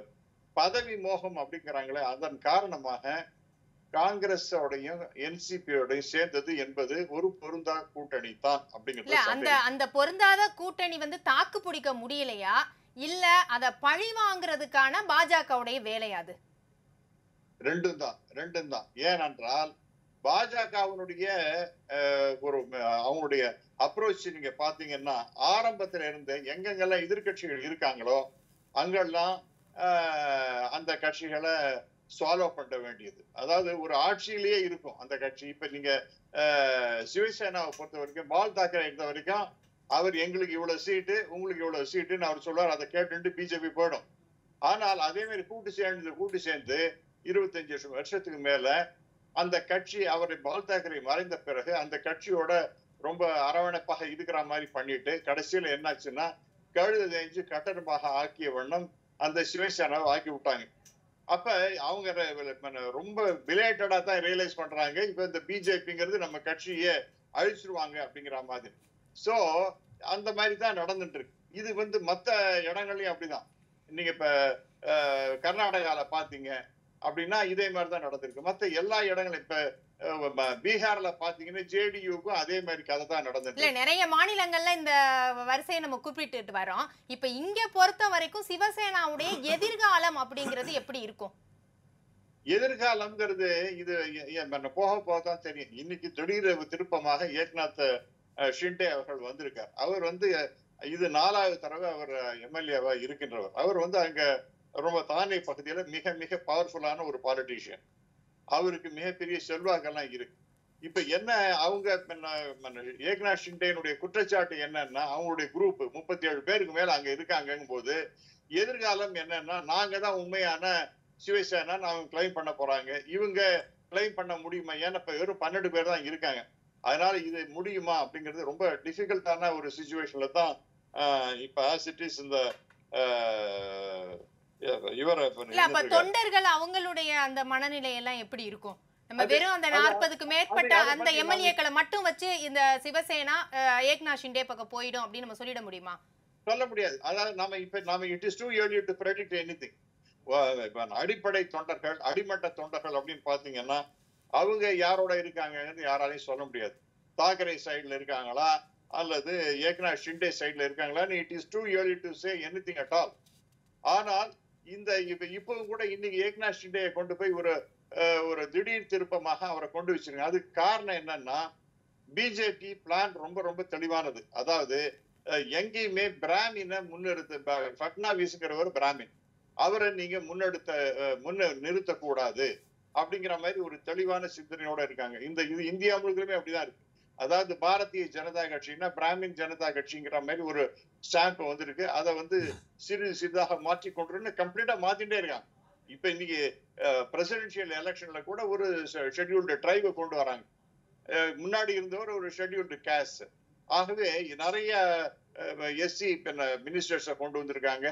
பதவி மோகம் அப்படிங்கிறாங்களே அதன் காரணமாக காங்கிரஸோடையும் என்சிபியோடையும் சேர்ந்தது என்பது ஒரு பொருந்தா கூட்டணி தான் இல்ல அப்படிங்கிறது அந்த சந்தேகம். அந்த பொருந்தாத கூட்டணி வந்து தாக்கு பிடிக்க முடியலையா இல்ல அத பழி வாங்குறதுக்கான பாஜகவுடைய வேலையா அது ரெண்டும் தான் ரெண்டும் தான் ஏனென்றால் பாஜகவினுடைய அஹ், ஒரு அஹ், அவங்களுடைய அப்ரோச் நீங்க பாத்தீங்கன்னா ஆரம்பத்துல இருந்து எங்கெங்கெல்லாம் எதிர்க்கட்சிகள் இருக்காங்களோ அங்கெல்லாம் அஹ், அந்த கட்சிகளை சால்வ் பண்ண வேண்டியது அதாவது ஒரு ஆட்சியிலேயே இருக்கும் அந்த கட்சி இப்ப நீங்க அஹ், சிவசேனாவை பொறுத்த வரைக்கும் பால் தாக்கரே இருந்த வரைக்கும் அவர் எங்களுக்கு இவ்வளவு சீட்டு உங்களுக்கு இவ்வளவு சீட்டுன்னு அவர் சொல்லுவார் அதை கேட்டுட்டு பிஜேபி போயிடும் ஆனால் அதே மாதிரி கூட்டு சேர்ந்து கூட்டு சேர்ந்து இருபத்தஞ்சு வருஷம் வருஷத்துக்கு மேல அந்த கட்சி அவரை பால் தாக்கரே மறைந்த பிறகு அந்த கட்சியோட ரொம்ப அரவணைப்பாக இருக்கிற மாதிரி பண்ணிட்டு கடைசியில என்னாச்சுன்னா கழுத தேஞ்சு கட்டணமாக ஆக்கிய வண்ணம் அந்த சிவசேனாவை ஆக்கி விட்டாங்க அப்ப அவங்க ரெ- மன- ரொம்ப பிலேட்டடா தான் ரியலைஸ் பண்றாங்க இப்ப இந்த பிஜேபிங்கிறது நம்ம கட்சியே அழிச்சிருவாங்க அப்படிங்கிற மாதிரி சோ அந்த மாதிரி தான் நடந்துட்டு இருக்கு இது வந்து மத்த இடங்கள்லயும் அப்படிதான் நீங்க இப்ப அஹ், கர்நாடகால பாத்தீங்க அப்படின்னா இதே மாதிரி தான் நடந்திருக்கு மத்த எல்லா இடங்களும் இப்ப அஹ், ம- பீகார்ல பாத்தீங்கன்னா ஜேடியூக்கும் அதே மாதிரி கதை தான் நடந்துட்டு இல்ல இருக்கு. நிறைய மாநிலங்கள்ல இந்த வரிசையை நம்ம குறிப்பிட்டுட்டு வரோம் இப்ப இங்க பொறுத்த வரைக்கும் சிவசேனாவுடைய எதிர்காலம் அப்படிங்கிறது எப்படி இருக்கும் எதிர்காலம்ங்கிறது இது எ- எ- மன்ன போக போக தான் தெரியும் இன்னைக்கு திடீர் திருப்பமாக ஏக்நாத் அஹ், ஷிண்டே அவர்கள் வந்திருக்கார் அவர் வந்து அஹ், இது நாலாவது தடவை அவர் எம்எல்ஏவா இருக்கின்றவர் அவர் வந்து அங்க ரொம்ப தானே பகுதியில மிக மிக பவர்ஃபுல்லான ஒரு பாலிட்டிஷியன் அவருக்கு மிகப்பெரிய செல்வாக்கெல்லாம் இருக்கு இப்ப என்ன அவங்க மன்ன- மன்ன- ஏக்நாத் ஷிண்டேனுடைய குற்றச்சாட்டு என்னன்னா அவங்களுடைய குரூப் முப்பத்தி ஏழு பேருக்கு மேல அங்க இருக்காங்கும் போது எதிர்காலம் என்னன்னா நாங்க தான் உண்மையான சிவசேனா அவங்க கிளைம் பண்ண போறாங்க இவங்க கிளைம் பண்ண முடியுமா ஏன்னா இப்ப வெறும் பன்னெண்டு பேர் தான் இருக்காங்க அதனால இது முடியுமா அப்படிங்கிறது ரொம்ப டிஃபிகல்ட்டான ஒரு சுச்சுவேஷன்ல தான் ஆஹ், இப்ப ஆஸ் இட் இஸ் இந்த ஆஹ், இவர் இல்ல அப்ப தொண்டர்கள் அவங்களுடைய அந்த மனநிலை எல்லாம் எப்படி இருக்கும் நம்ம அது- வெறும் அந்த அது- நாற்பதுக்கு மேற்பட்ட அது- அதை அந்த பத்தி நான் எம்எல்ஏக்களை மட்டும் வச்சு இந்த சிவசேனா அஹ், ஏக்நாத் ஷிண்டே பக்கம் போயிடும் அப்படின்னு நம்ம சொல்லிட முடியுமா சொல்ல முடியாது அதாவது நாம இப்ப நாம it is too early to predict anything இப்ப அடிப்படை தொண்டர்கள் அடிமட்ட தொண்டர்கள் அப்படின்னு பாத்தீங்கன்னா அவங்க யாரோட இருக்காங்கன்னு யாராலையும் சொல்ல முடியாது தாக்கரே சைடுல இருக்காங்களா அல்லது ஏக்நாத் ஷிண்டே சைடுல இருக்காங்களான்னு it is too early to say anything at all ஆனால் இந்த இப்ப இப்பவும் கூட இன்னைக்கு ஏக்நாத் ஷிண்டேயை கொண்டு போய் ஒரு அஹ், ஒரு திடீர் திருப்பமாக அவரை கொண்டு வச்சிருக்காங்க அதுக்கு காரணம் என்னன்னா பிஜேபி பிளான் ரொம்ப ரொம்ப தெளிவானது அதாவது அஹ், எங்கேயுமே பிராமினை முன்னிறுத்த ப- ஃபட்னாவிஸ்ங்கிறவர் பிராமின் அவரை நீங்க முன்னெடுத்த அஹ், முன்ன நிறுத்தக்கூடாது அப்படிங்கிற மாதிரி ஒரு தெளிவான சிந்தனையோட இருக்காங்க இந்த இது இந்தியா முழுக்கலுமே அப்படிதான் இருக்கு அதாவது பாரதிய ஜனதா கட்சின்னா பிராமின் ஜனதா கட்சிங்கிற மாதிரி ஒரு ஸ்டாம்ப் வந்திருக்கு அதை வந்து சிறிது சிறிதாக மாற்றி கொண்டு கம்ப்ளீட்டா மாத்திட்டே இருக்காங்க இப்ப இன்னைக்கு பிரசிடென்சியல் எலெக்ஷன்ல கூட ஒரு ஷெட்யூல்டு ட்ரைவை கொண்டு வராங்க அஹ், முன்னாடி இருந்தவர் ஒரு ஷெட்யூல்டு கேஸ்ட் ஆகவே நிறைய எஸ்சி மினிஸ்டர்ஸை கொண்டு வந்திருக்காங்க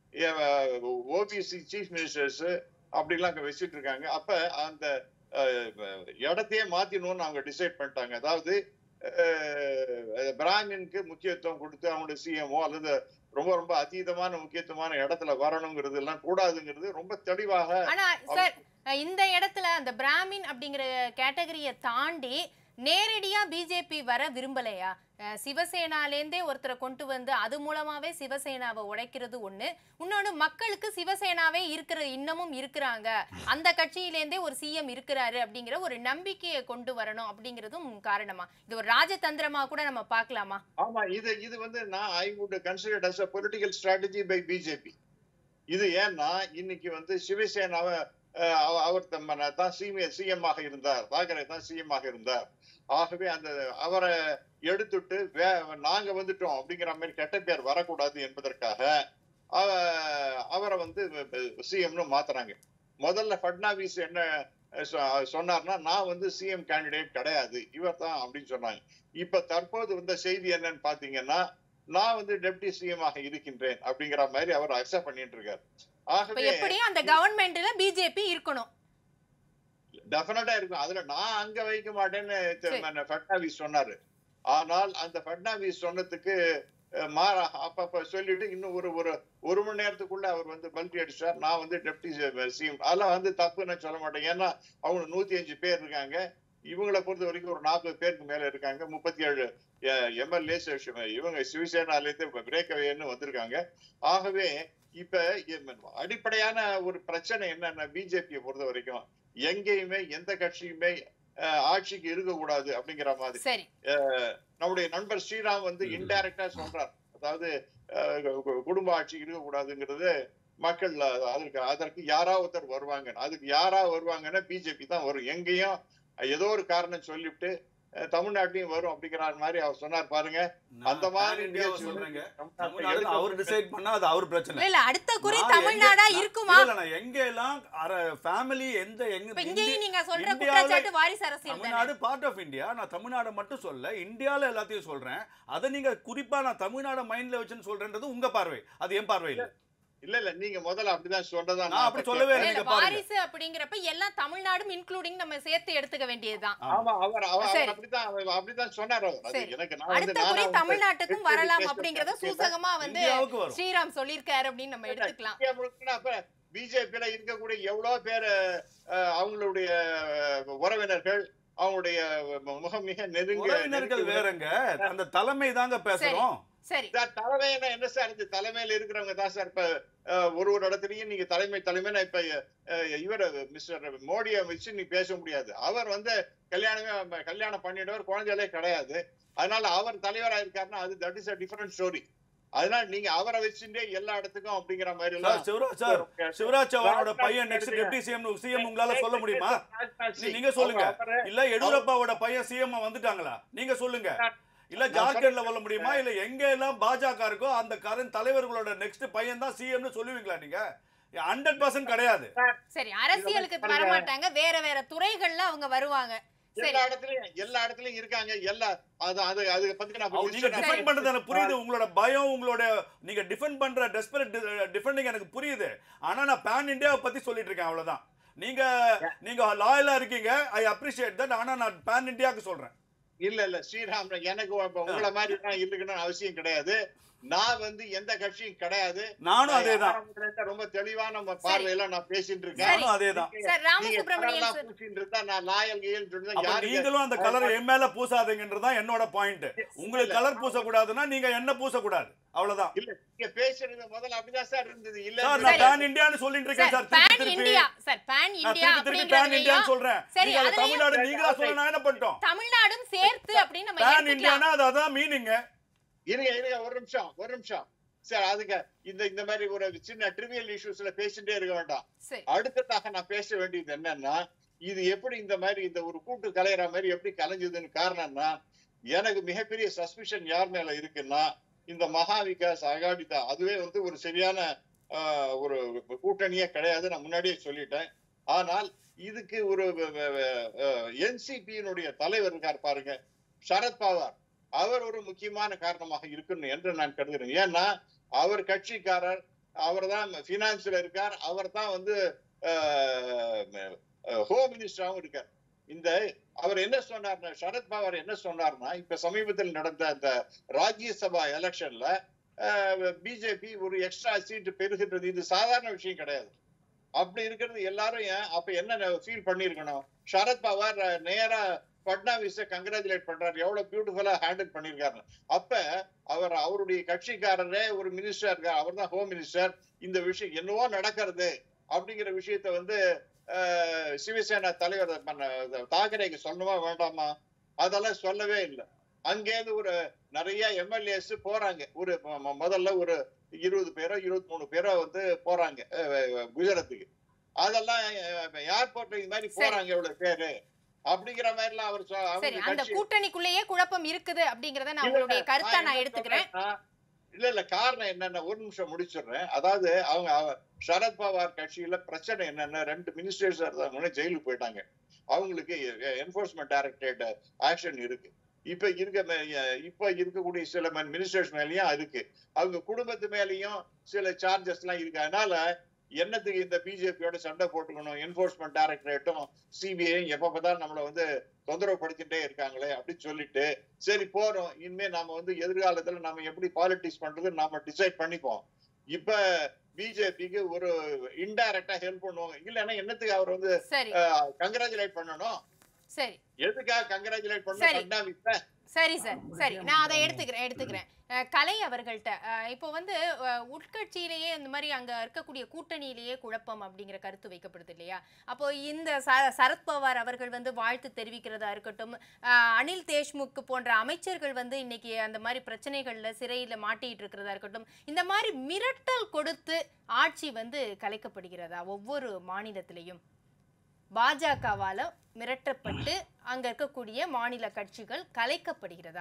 ஓபிசி சீஃப் மினிஸ்டர்ஸ் அப்படிலாம் அங்க வச்சுட்டு இருக்காங்க அப்ப அந்த அஹ், இடத்தையே மாத்திடணும்னு அவங்க டிசைட் பண்ணிட்டாங்க அதாவது அஹ், பிராமினுக்கு முக்கியத்துவம் கொடுத்து அவங்களுடைய சிஎம்ஓ அல்லது ரொம்ப ரொம்ப அதீதமான முக்கியத்துவமான இடத்துல வரணுங்கிறது எல்லாம் கூடாதுங்கிறது ரொம்ப தெளிவாக ஆனா சார் இந்த இடத்துல அந்த பிராமின் அப்படிங்கிற கேட்டகரியை தாண்டி நேரடியா பிஜேபி வர விரும்பலையா அஹ் சிவசேனாலேருந்தே ஒருத்தரை கொண்டு வந்து அது மூலமாவே சிவசேனாவை உடைக்கிறது ஒண்ணு இன்னொன்னு மக்களுக்கு சிவசேனாவே இருக்கிற இன்னமும் இருக்கிறாங்க அந்த கட்சியிலேருந்தே ஒரு சிஎம் இருக்கிறாரு அப்படிங்கிற ஒரு நம்பிக்கையை கொண்டு வரணும் அப்படிங்கிறதும் காரணமா இது ஒரு ராஜதந்திரமா கூட நம்ம பார்க்கலாமா ஆமா இது இது வந்து நான் I would consider as a political strategy by BJP இது ஏன்னா இன்னைக்கு வந்து சிவசேனாவை அஹ், அவ- அவர் தம்ம- தான் சிஎம் சிஎம் ஆக இருந்தார் தாக்கரே தான் சிஎம் ஆக இருந்தார் ஆகவே அந்த அவரை எடுத்துட்டு வே நாங்க வந்துட்டோம் அப்படிங்கிற மாதிரி கெட்ட பேர் வரக்கூடாது என்பதற்காக அவ- அவரை வந்து சிஎம்னு மாத்துறாங்க முதல்ல ஃபட்னாவிஸ் என்ன அஹ், சொ- சொன்னார்னா நான் வந்து சிஎம் கேண்டிடேட் கிடையாது இவர் தான் அப்படின்னு சொன்னாங்க இப்ப தற்போது வந்த செய்தி என்னன்னு பாத்தீங்கன்னா நான் வந்து டெப்டி சிஎம் ஆக இருக்கின்றேன் அப்படிங்கிற மாதிரி அவர் அக்செப்ட் பண்ணிட்டு இருக்காரு இப்ப ஆகவே எப்படி அந்த கவர்மெண்ட்ல பிஜேபி இருக்கணும் டெஃபினட்டா இருக்கும் அதுல நான் அங்க வைக்க மாட்டேன்னு சரி. தெ- ஃபட்னாவிஸ் சொன்னாரு ஆனால் அந்த ஃபட்னாவிஸ் சொன்னதுக்கு அஹ், மாறா அப்பப்ப சொல்லிட்டு இன்னும் ஒரு ஒரு ஒரு மணி நேரத்துக்குள்ள அவர் வந்து பல்டி அடிச்சார் நான் வந்து டெப்டி சிஎம் அதெல்லாம் வந்து தப்பு நான் சொல்ல மாட்டேன் ஏன்னா அவங்க நூத்தி அஞ்சு பேர் இருக்காங்க இவங்களை பொறுத்த வரைக்கும் ஒரு நாற்பது பேருக்கு மேல இருக்காங்க முப்பத்தி ஏழு எம்எல்ஏஸ் இவங்க சிவசேனால இருந்து பிரேக் அவேன்னு வந்திருக்காங்க ஆகவே இப்ப எம்- அடிப்படையான ஒரு பிரச்சனை என்னன்னா பிஜேபியை பொறுத்த வரைக்கும் எங்கேயுமே எந்த கட்சியுமே அஹ், ஆட்சிக்கு இருக்கக்கூடாது அப்படிங்கிற மாதிரி சரி நம்முடைய நண்பர் ஸ்ரீராம் வந்து இன்டைரக்டா சொல்றார் அதாவது அஹ், கு- குடும்ப ஆட்சி இருக்கக்கூடாதுங்கிறது மக்கள் அஹ், அதற்கு அதற்கு யாரா ஒருத்தர் வருவாங்க அதுக்கு யாரா வருவாங்கன்னா பிஜேபி தான் வரும் எங்கேயும் ஏதோ ஒரு காரணம் சொல்லிவிட்டு அஹ், தமிழ்நாட்டிலையும் வரும் அப்படிங்கிற மாதிரி அவர் சொன்னார் பாருங்க அந்த மாதிரி இந்தியாவை முயற்சி வந்து சொல்றேங்க தமிழ்நாட்டுல தமிழ்நாடு எடுக்க அவர் டிசைட் பண்ணா அது அவர் பிரச்சனை இல்ல இல்ல அடுத்த குறி நான் தமிழ்நாடா எங்க- இருக்குமா இல்ல, நான் எங்க எல்லாம் ஃபேமிலி எந்த எங்க இப்ப இந்திய- இங்கேயும் நீங்க சொல்ற இந்தியாவுல- குற்றச்சாட்டு வாரிசு அரசியல் தானே தமிழ்நாடு பார்ட் ஆஃப் இந்தியா நான் தமிழ்நாடு மட்டும் சொல்ல இந்தியால எல்லாத்தையும் சொல்றேன் அதை நீங்க குறிப்பா நான் தமிழ்நாடு மைண்ட்ல வச்சுன்னு சொல்றேன்றது உங்க பார்வை அது என் பார்வை இல்ல இல்ல இல்ல நீங்க முதல்ல அப்படிதான் சொன்னதா நான் அப்படி சொல்லவே இல்ல, இல்லை. இல்ல, நீங்க பாருங்க. வாரிசு அப்படிங்கிறப்ப எல்லாம் தமிழ்நாடும் இன்க்ளூடிங் நம்ம சேர்த்து எடுத்துக்க வேண்டியதுதான் ஆமா அவர் அவர் சரி. அவர் அப்படிதான் அவர் அப்படிதான் சொன்னார் அவர் அது சரி. எனக்கு நான் வந்து அடுத்த நானா குறி வந்து தமிழ்நாட்டுக்கும் எப்படி வரலாம் பேசுறது அப்படிங்கறத தெரியல. சூசகமா வந்து இந்தியாவுக்கு வரும் ஸ்ரீராம் சொல்லியிருக்காரு அப்படின்னு நம்ம எடுத்துக்கலாம் இந்தியா முழுக்க அப்ப பிஜேபியில இருக்கக்கூடிய எவ்வளவு பேர் அஹ், அவங்களுடைய அஹ், உறவினர்கள் அவங்களுடைய மு- முகம் மிக நெருங்க உறவினர்கள் வேறங்க அந்த தலைமை தாங்க பேசுறோம் சரி சார் தலைமைன்னா என்ன சார் இது தலைமையில இருக்கிறவங்க தான் சார் இப்ப அஹ், ஒரு ஒரு இடத்துலயும் நீங்க தலைமை தலைமைன்னா இப்ப அஹ், இவர் மிஸ்டர் மோடியை வச்சு நீ பேச முடியாது அவர் வந்து கல்யாணமே கல்யாணம் பண்ணிட்டவர் குழந்தைகளே கிடையாது அதனால அவர் தலைவரா இருக்காருன்னா அது that is a different story அதனால நீங்க அவரை வச்சுட்டே எல்லா இடத்துக்கும் அப்படிங்கிற மாதிரி சார் எல்லாம் சிவராஜ் சார் சிவராஜ் சௌஹானோட ராஜ்நாத் பையன் next Singh deputy CM CM உங்களால சொல்ல முடியுமா ராஜ்நாத் சிங். நீங்க சொல்லுங்க. அவரு- இல்ல எடியூரப்பாவோட பையன் சிஎம் வந்துட்டாங்களா நீங்க சொல்லுங்க இல்ல நான் ஜார்க்கண்ட்ல சொல்றேன். சொல்ல முடியுமா இல்ல எங்க எல்லாம் பாஜக இருக்கோ அந்த கரண்ட் தலைவர்களோட நெக்ஸ்ட் பையன் தான் சிஎம்னு சொல்லுவீங்களா நீங்க ஹண்ட்ரட் பர்சன்ட் கிடையாது சரி அரசியலுக்கு பாருங்க. வரமாட்டாங்க வேற வேற துறைகள்ல அவங்க வருவாங்க சரி எல்லா இடத்துலயும் எல்லா இடத்துலயும் இருக்காங்க எல்லா அது அது அது பத்தி நான் அவங்க நீங்க list டிஃபெண்ட் நான் பண்றது எனக்கு புரியுது உங்களோட பயம் உங்களோட நீங்க டிஃபெண்ட் பண்ற டெஸ்பரேட் டிஃபெண்டிங் எனக்கு புரியுது ஆனா நான் பேன் இந்தியாவை பத்தி சொல்லிட்டு இருக்கேன் அவ்வளவுதான் நீங்க நீங்க லாயலா இருக்கீங்க ஐ அப்ரிஷியேட் தட் ஆனா நான் பேன் இந்தியாவுக்கு சொல்றேன் இல்ல இல்ல ஸ்ரீராம் எனக்கு இப்ப உங்களை மாதிரி தான் இருக்கணும்னு அவசியம் கிடையாது நான் வந்து எந்த கட்சியும் கிடையாது நானும் அதேதான் ஆரம்பத்துல இருந்தே ரொம்ப தெளிவான நம்ம பார்வையில நான் பேசிட்டு இருக்கேன் நானும் அதேதான் சார் நீங்க ராமசுப்ரமணியன் கலர்லாம் சார் பூசிட்டு இருந்தா நான் லாயல் கீயல் சொல்லிட்டு அப்ப யாருக்கு நீங்களும் அந்த கலர் என் மேல பூசாதீங்கன்றதுதான் என்னோட பாயிண்ட் உங்களுக்கு கலர் பூசக்கூடாதுன்னா நீங்க என்ன பூசக்கூடாது அவ்வளவுதான் இல்ல நீங்க பேசுறது முதல்ல அப்படிதான் சார் இருந்தது இல்ல சார் சரி. நான் பேன் இந்தியான்னு சொல்லிட்டு இருக்கேன் சார் சார் திருப்பி பேன் திருப்பி இந்தியா சார் பேன் நான் இந்தியா திருப்பி திருப்பி பேன் அப்படிங்கறதுலயும் இந்தியான்னு சொல்றேன் சரி, நீங்க அதை அதுலயும் தமிழ்நாடு நீங்களா சொல்ல நான் என்ன பண்ணிட்டோம் தமிழ்நாடும் சேர்த்து அப்படின்னு நம்ம பேன் எடுத்துக்கலாம் இந்தியானா அது அதான் மீனிங் இருங்க இருங்க ஒரு நிமிஷம் ஒரு நிமிஷம் சார் அதுக்கு இந்த இந்த மாதிரி ஒரு சின்ன ட்ரிவியல் இஷ்யூஸ்ல பேசிட்டே இருக்க வேண்டாம் சரி அடுத்ததாக நான் பேச வேண்டியது என்னன்னா இது எப்படி இந்த மாதிரி இந்த ஒரு கூட்டு கலையிற மாதிரி எப்படி கலைஞ்சதுன்னு காரணம்னா எனக்கு மிகப்பெரிய சஸ்பிஷன் யார் மேல இருக்குன்னா இந்த மகா விகாஸ் அகாடி தான் அதுவே வந்து ஒரு சரியான ஆஹ், ஒரு கூட்டணியே கிடையாது நான் முன்னாடியே சொல்லிட்டேன் ஆனால் இதுக்கு ஒரு என்சிபியினுடைய தலைவர் இருக்கார் பாருங்க சரத் பவார் அவர் ஒரு முக்கியமான காரணமாக இருக்கணும் என்று நான் கருதுகிறேன் ஏன்னா அவர் கட்சிக்காரர் அவர் தான் பினான்ஸ்ல இருக்கார் அவர் தான் வந்து ஹோம் மினிஸ்டராகவும் இருக்கார் இந்த அவர் என்ன சொன்னார்னா சரத்பவார் என்ன சொன்னார்னா இப்ப சமீபத்தில் நடந்த அந்த ராஜ்யசபா எலெக்ஷன்ல பிஜேபி ஒரு எக்ஸ்ட்ரா சீட் பெறுகின்றது இது சாதாரண விஷயம் கிடையாது அப்படி இருக்கிறது எல்லாரும் ஏன் அப்ப என்ன ஃபீல் பண்ணிருக்கணும் சரத்பவார் அஹ், நேரா பட்னாவிஸ கங்க்ராச்சுலேட் பண்றாரு எவ்வளவு பியூட்டிஃபுல்லா ஹேண்டில் பண்ணிருக்காரு அப்ப அவர் அவருடைய கட்சிக்காரரே ஒரு மினிஸ்டர் இருக்கார் அவர் தான் ஹோம் மினிஸ்டர் இந்த விஷயம் என்னவோ நடக்கிறது அப்படிங்கிற விஷயத்த வந்து அஹ், சிவசேனா தலைவர் பண்ண- தாக்கரேக்கு சொல்லணுமா வேண்டாமா அதெல்லாம் சொல்லவே இல்லை அங்கேருந்து ஒரு நிறைய எம்எல்ஏஸ் போறாங்க ஒரு ம- ம- முதல்ல ஒரு இருபது பேரோ இருபத்தி மூணு பேரோ வந்து போறாங்க அஹ், குஜராத்துக்கு அதெல்லாம் ஏர்போர்ட்ல இது மாதிரி சரி. போறாங்க இவ்வளவு பேரு அப்படிங்கிற மாதிரி எல்லாம் அவர் சொ- அவங்க சரி அந்த கட்சி- கூட்டணிக்குள்ளேயே குழப்பம் இருக்குது அப்படிங்கறத நான் இல்ல, உங்களுடைய இல்ல, கருத்தா என்ன நான் எடுத்துக்கிறேன் சொல்றேன்னா, இல்ல இல்ல காரணம் என்னன்னா ஒரு நிமிஷம் முடிச்சிடுறேன் அதாவது அவங்க அவ- சரத்பவார் கட்சியில பிரச்சனை என்னன்னா ரெண்டு மினிஸ்டர்ஸ் இருந்தாங்க ஜெயிலுக்கு போயிட்டாங்க அவங்களுக்கு என்போர்ஸ்மெண்ட் டைரக்டரேட் ஆக்ஷன் இருக்கு இப்ப இருக்க மே- இப்ப இருக்கக்கூடிய சில மினிஸ்டர்ஸ் மேலயும் இருக்கு அவங்க குடும்பத்து மேலயும் சில சார்ஜஸ் எல்லாம் இருக்கு அதனால என்னத்துக்கு இந்த பிஜேபியோட சண்டை போட்டுக்கணும் என்போர்ஸ்மெண்ட் டைரக்டரேட்டும் சிபிஐ எப்ப பார்த்தாலும் நம்மள வந்து தொந்தரவு படுத்திட்டே இருக்காங்களே அப்படின்னு சொல்லிட்டு சரி போறோம் இனிமே நாம வந்து எதிர்காலத்துல நாம எப்படி பாலிடிக்ஸ் பண்றது நாம டிசைட் பண்ணிப்போம் இப்ப பிஜேபிக்கு ஒரு இன்டைரக்டா ஹெல்ப் பண்ணுவாங்க இல்லைன்னா என்னத்துக்கு அவர் வந்து சரி கங்க்ராச்சுலேட் பண்ணணும் சரி எதுக்காக கங்க்ராச்சுலேட் சரி. பண்ணணும் பட்னாவிஸ சரி சார் சரி நான் அதை எடுத்துக்கிறேன் எடுத்துக்கிறேன் அஹ், கலை அவர்கள்ட்ட அஹ், இப்போ வந்து அஹ், உட்கட்சியிலேயே இந்த மாதிரி அங்க இருக்கக்கூடிய கூட்டணியிலேயே குழப்பம் அப்படிங்கிற கருத்து வைக்கப்படுது இல்லையா அப்போ இந்த ச- சரத்பவார் அவர்கள் வந்து வாழ்த்து தெரிவிக்கிறதா இருக்கட்டும் அஹ், அனில் தேஷ்முக் போன்ற அமைச்சர்கள் வந்து இன்னைக்கு அந்த மாதிரி பிரச்சனைகள்ல சிறையில மாட்டிட்டு இருக்கிறதா இருக்கட்டும் இந்த மாதிரி மிரட்டல் கொடுத்து ஆட்சி வந்து கலைக்கப்படுகிறதா ஒவ்வொரு மாநிலத்திலையும் பாஜகவால மிரட்டப்பட்டு அங்க இருக்கக்கூடிய மாநில கட்சிகள் கலைக்கப்படுகிறதா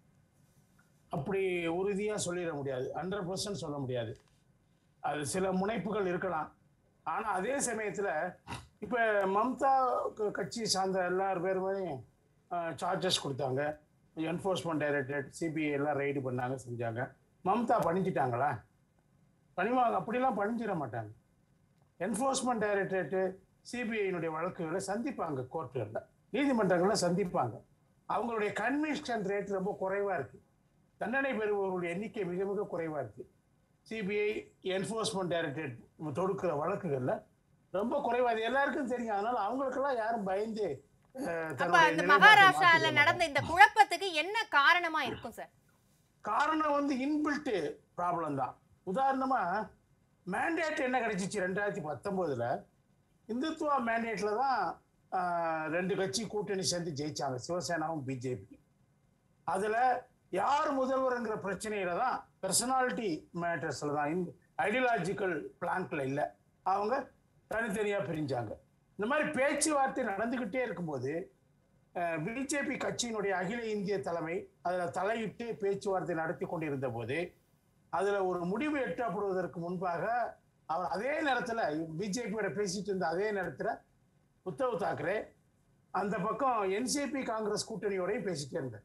அப்படி உறுதியா சொல்லிட முடியாது ஹண்ட்ரட் பர்சன்ட் சொல்ல முடியாது அது சில முனைப்புகள் இருக்கலாம் ஆனா அதே சமயத்துல இப்ப மம்தா க- கட்சி சார்ந்த எல்லார் பேருமே சார்ஜஸ் கொடுத்தாங்க என்ஃபோர்ஸ்மெண்ட் டைரக்டரேட் சிபிஐ எல்லாம் ரைடு பண்ணாங்க செஞ்சாங்க மம்தா பணிஞ்சிட்டாங்களா பணிவாங்க அப்படிலாம் பணிஞ்சிட மாட்டாங்க என்ஃபோர்ஸ்மெண்ட் டைரக்டரேட்டு சிபிஐனுடைய வழக்குகளை சந்திப்பாங்க கோர்ட்டுகளில் நீதிமன்றங்களில் சந்திப்பாங்க அவங்களுடைய கன்விக்ஷன் ரேட் ரொம்ப குறைவாக இருக்குது தண்டனை பெறுபவர்களுடைய எண்ணிக்கை மிக மிக குறைவாக இருக்குது சிபிஐ என்ஃபோர்ஸ்மெண்ட் டைரக்டரேட் தொடுக்கிற வழக்குகளில் ரொம்ப குறைவா அது எல்லாருக்கும் தெரியும் அதனால அவங்களுக்கெல்லாம் யாரும் பயந்து அஹ், அப்ப தன்னுடைய அந்த நிலைப்பாட்டை மகாராஷ்டிரால மாத்திக்க மாட்டாங்க. நடந்த இந்த குழப்பத்துக்கு என்ன காரணமா இருக்கும் சார் காரணம் வந்து இன்பில்ட் ப்ராப்ளம் தான் உதாரணமா மேண்டேட் என்ன கிடைச்சிச்சு ரெண்டாயிரத்தி பத்தொம்போதுல இந்துத்துவா மேண்டேட்ல தான் ஆஹ், ரெண்டு கட்சி கூட்டணி சேர்ந்து ஜெயிச்சாங்க சிவசேனாவும் பிஜேபி அதுல யார் முதல்வருங்கிற பிரச்சனையில தான் பெர்சனாலிட்டி மேட்டர்ஸ்ல தான் இந்த ஐடியாலஜிக்கல் பிளான்க்ல இல்லை அவங்க தனித்தனியா பிரிஞ்சாங்க இந்த மாதிரி பேச்சுவார்த்தை நடந்துகிட்டே இருக்கும்போது பிஜேபி கட்சியினுடைய அகில இந்திய தலைமை அதில் தலையிட்டு பேச்சுவார்த்தை நடத்தி கொண்டிருந்த போது அதில் ஒரு முடிவு எட்டப்படுவதற்கு முன்பாக அவர் அதே நேரத்தில் பிஜேபியோட பேசிட்டு இருந்த அதே நேரத்தில் உத்தவ் தாக்கரே அந்த பக்கம் என்சிபி காங்கிரஸ் கூட்டணியோடயும் பேசிட்டே இருந்தார்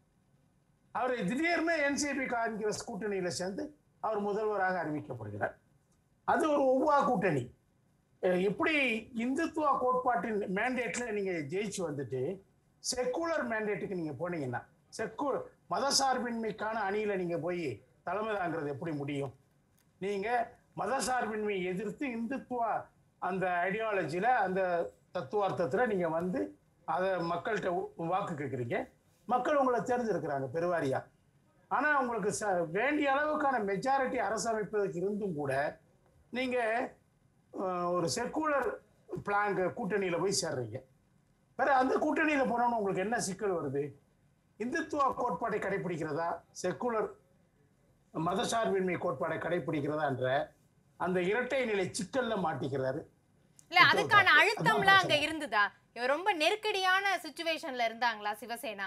அவர் திடீர்னு என்சிபி காங்கிரஸ் கூட்டணியில் சேர்ந்து அவர் முதல்வராக அறிவிக்கப்படுகிறார் அது ஒரு ஒவ்வா கூட்டணி அஹ் எப்படி இந்துத்துவ கோட்பாட்டின் மேண்டேட்ல நீங்க ஜெயிச்சு வந்துட்டு செக்குலர் மேண்டேட்டுக்கு நீங்க போனீங்கன்னா செக்கு மதசார்பின்மைக்கான அணியில நீங்க போய் தலைமை தாங்கிறது எப்படி முடியும் நீங்க மதசார்பின்மையை எதிர்த்து இந்துத்துவ அந்த ஐடியாலஜில அந்த தத்துவார்த்தத்துல நீங்க வந்து அதை மக்கள்கிட்ட உ- வாக்கு கேட்குறீங்க மக்கள் உங்களை தேர்ந்தெடுக்கிறாங்க பெருவாரியா ஆனா உங்களுக்கு ச வேண்டிய அளவுக்கான மெஜாரிட்டி அரசமைப்பதற்கு இருந்தும் கூட நீங்க அஹ், ஒரு செக்குலர் பிளான் கூட்டணியில போய் சேர்றீங்க வேற அந்த கூட்டணியில போனோம்னு உங்களுக்கு என்ன சிக்கல் வருது இந்துத்துவ கோட்பாட்டை கடைபிடிக்கிறதா செக்குலர் மதசார்பின்மை கோட்பாடை கடைபிடிக்கிறதா என்ற அந்த இரட்டை நிலை சிக்கல்ல மாட்டிக்கிறாரு இல்ல அதுக்கான அதான் அழுத்தம்லாம் அங்க பிரச்சனை. இருந்ததா இவர் ரொம்ப நெருக்கடியான சுச்சுவேஷன்ல இருந்தாங்களா சிவசேனா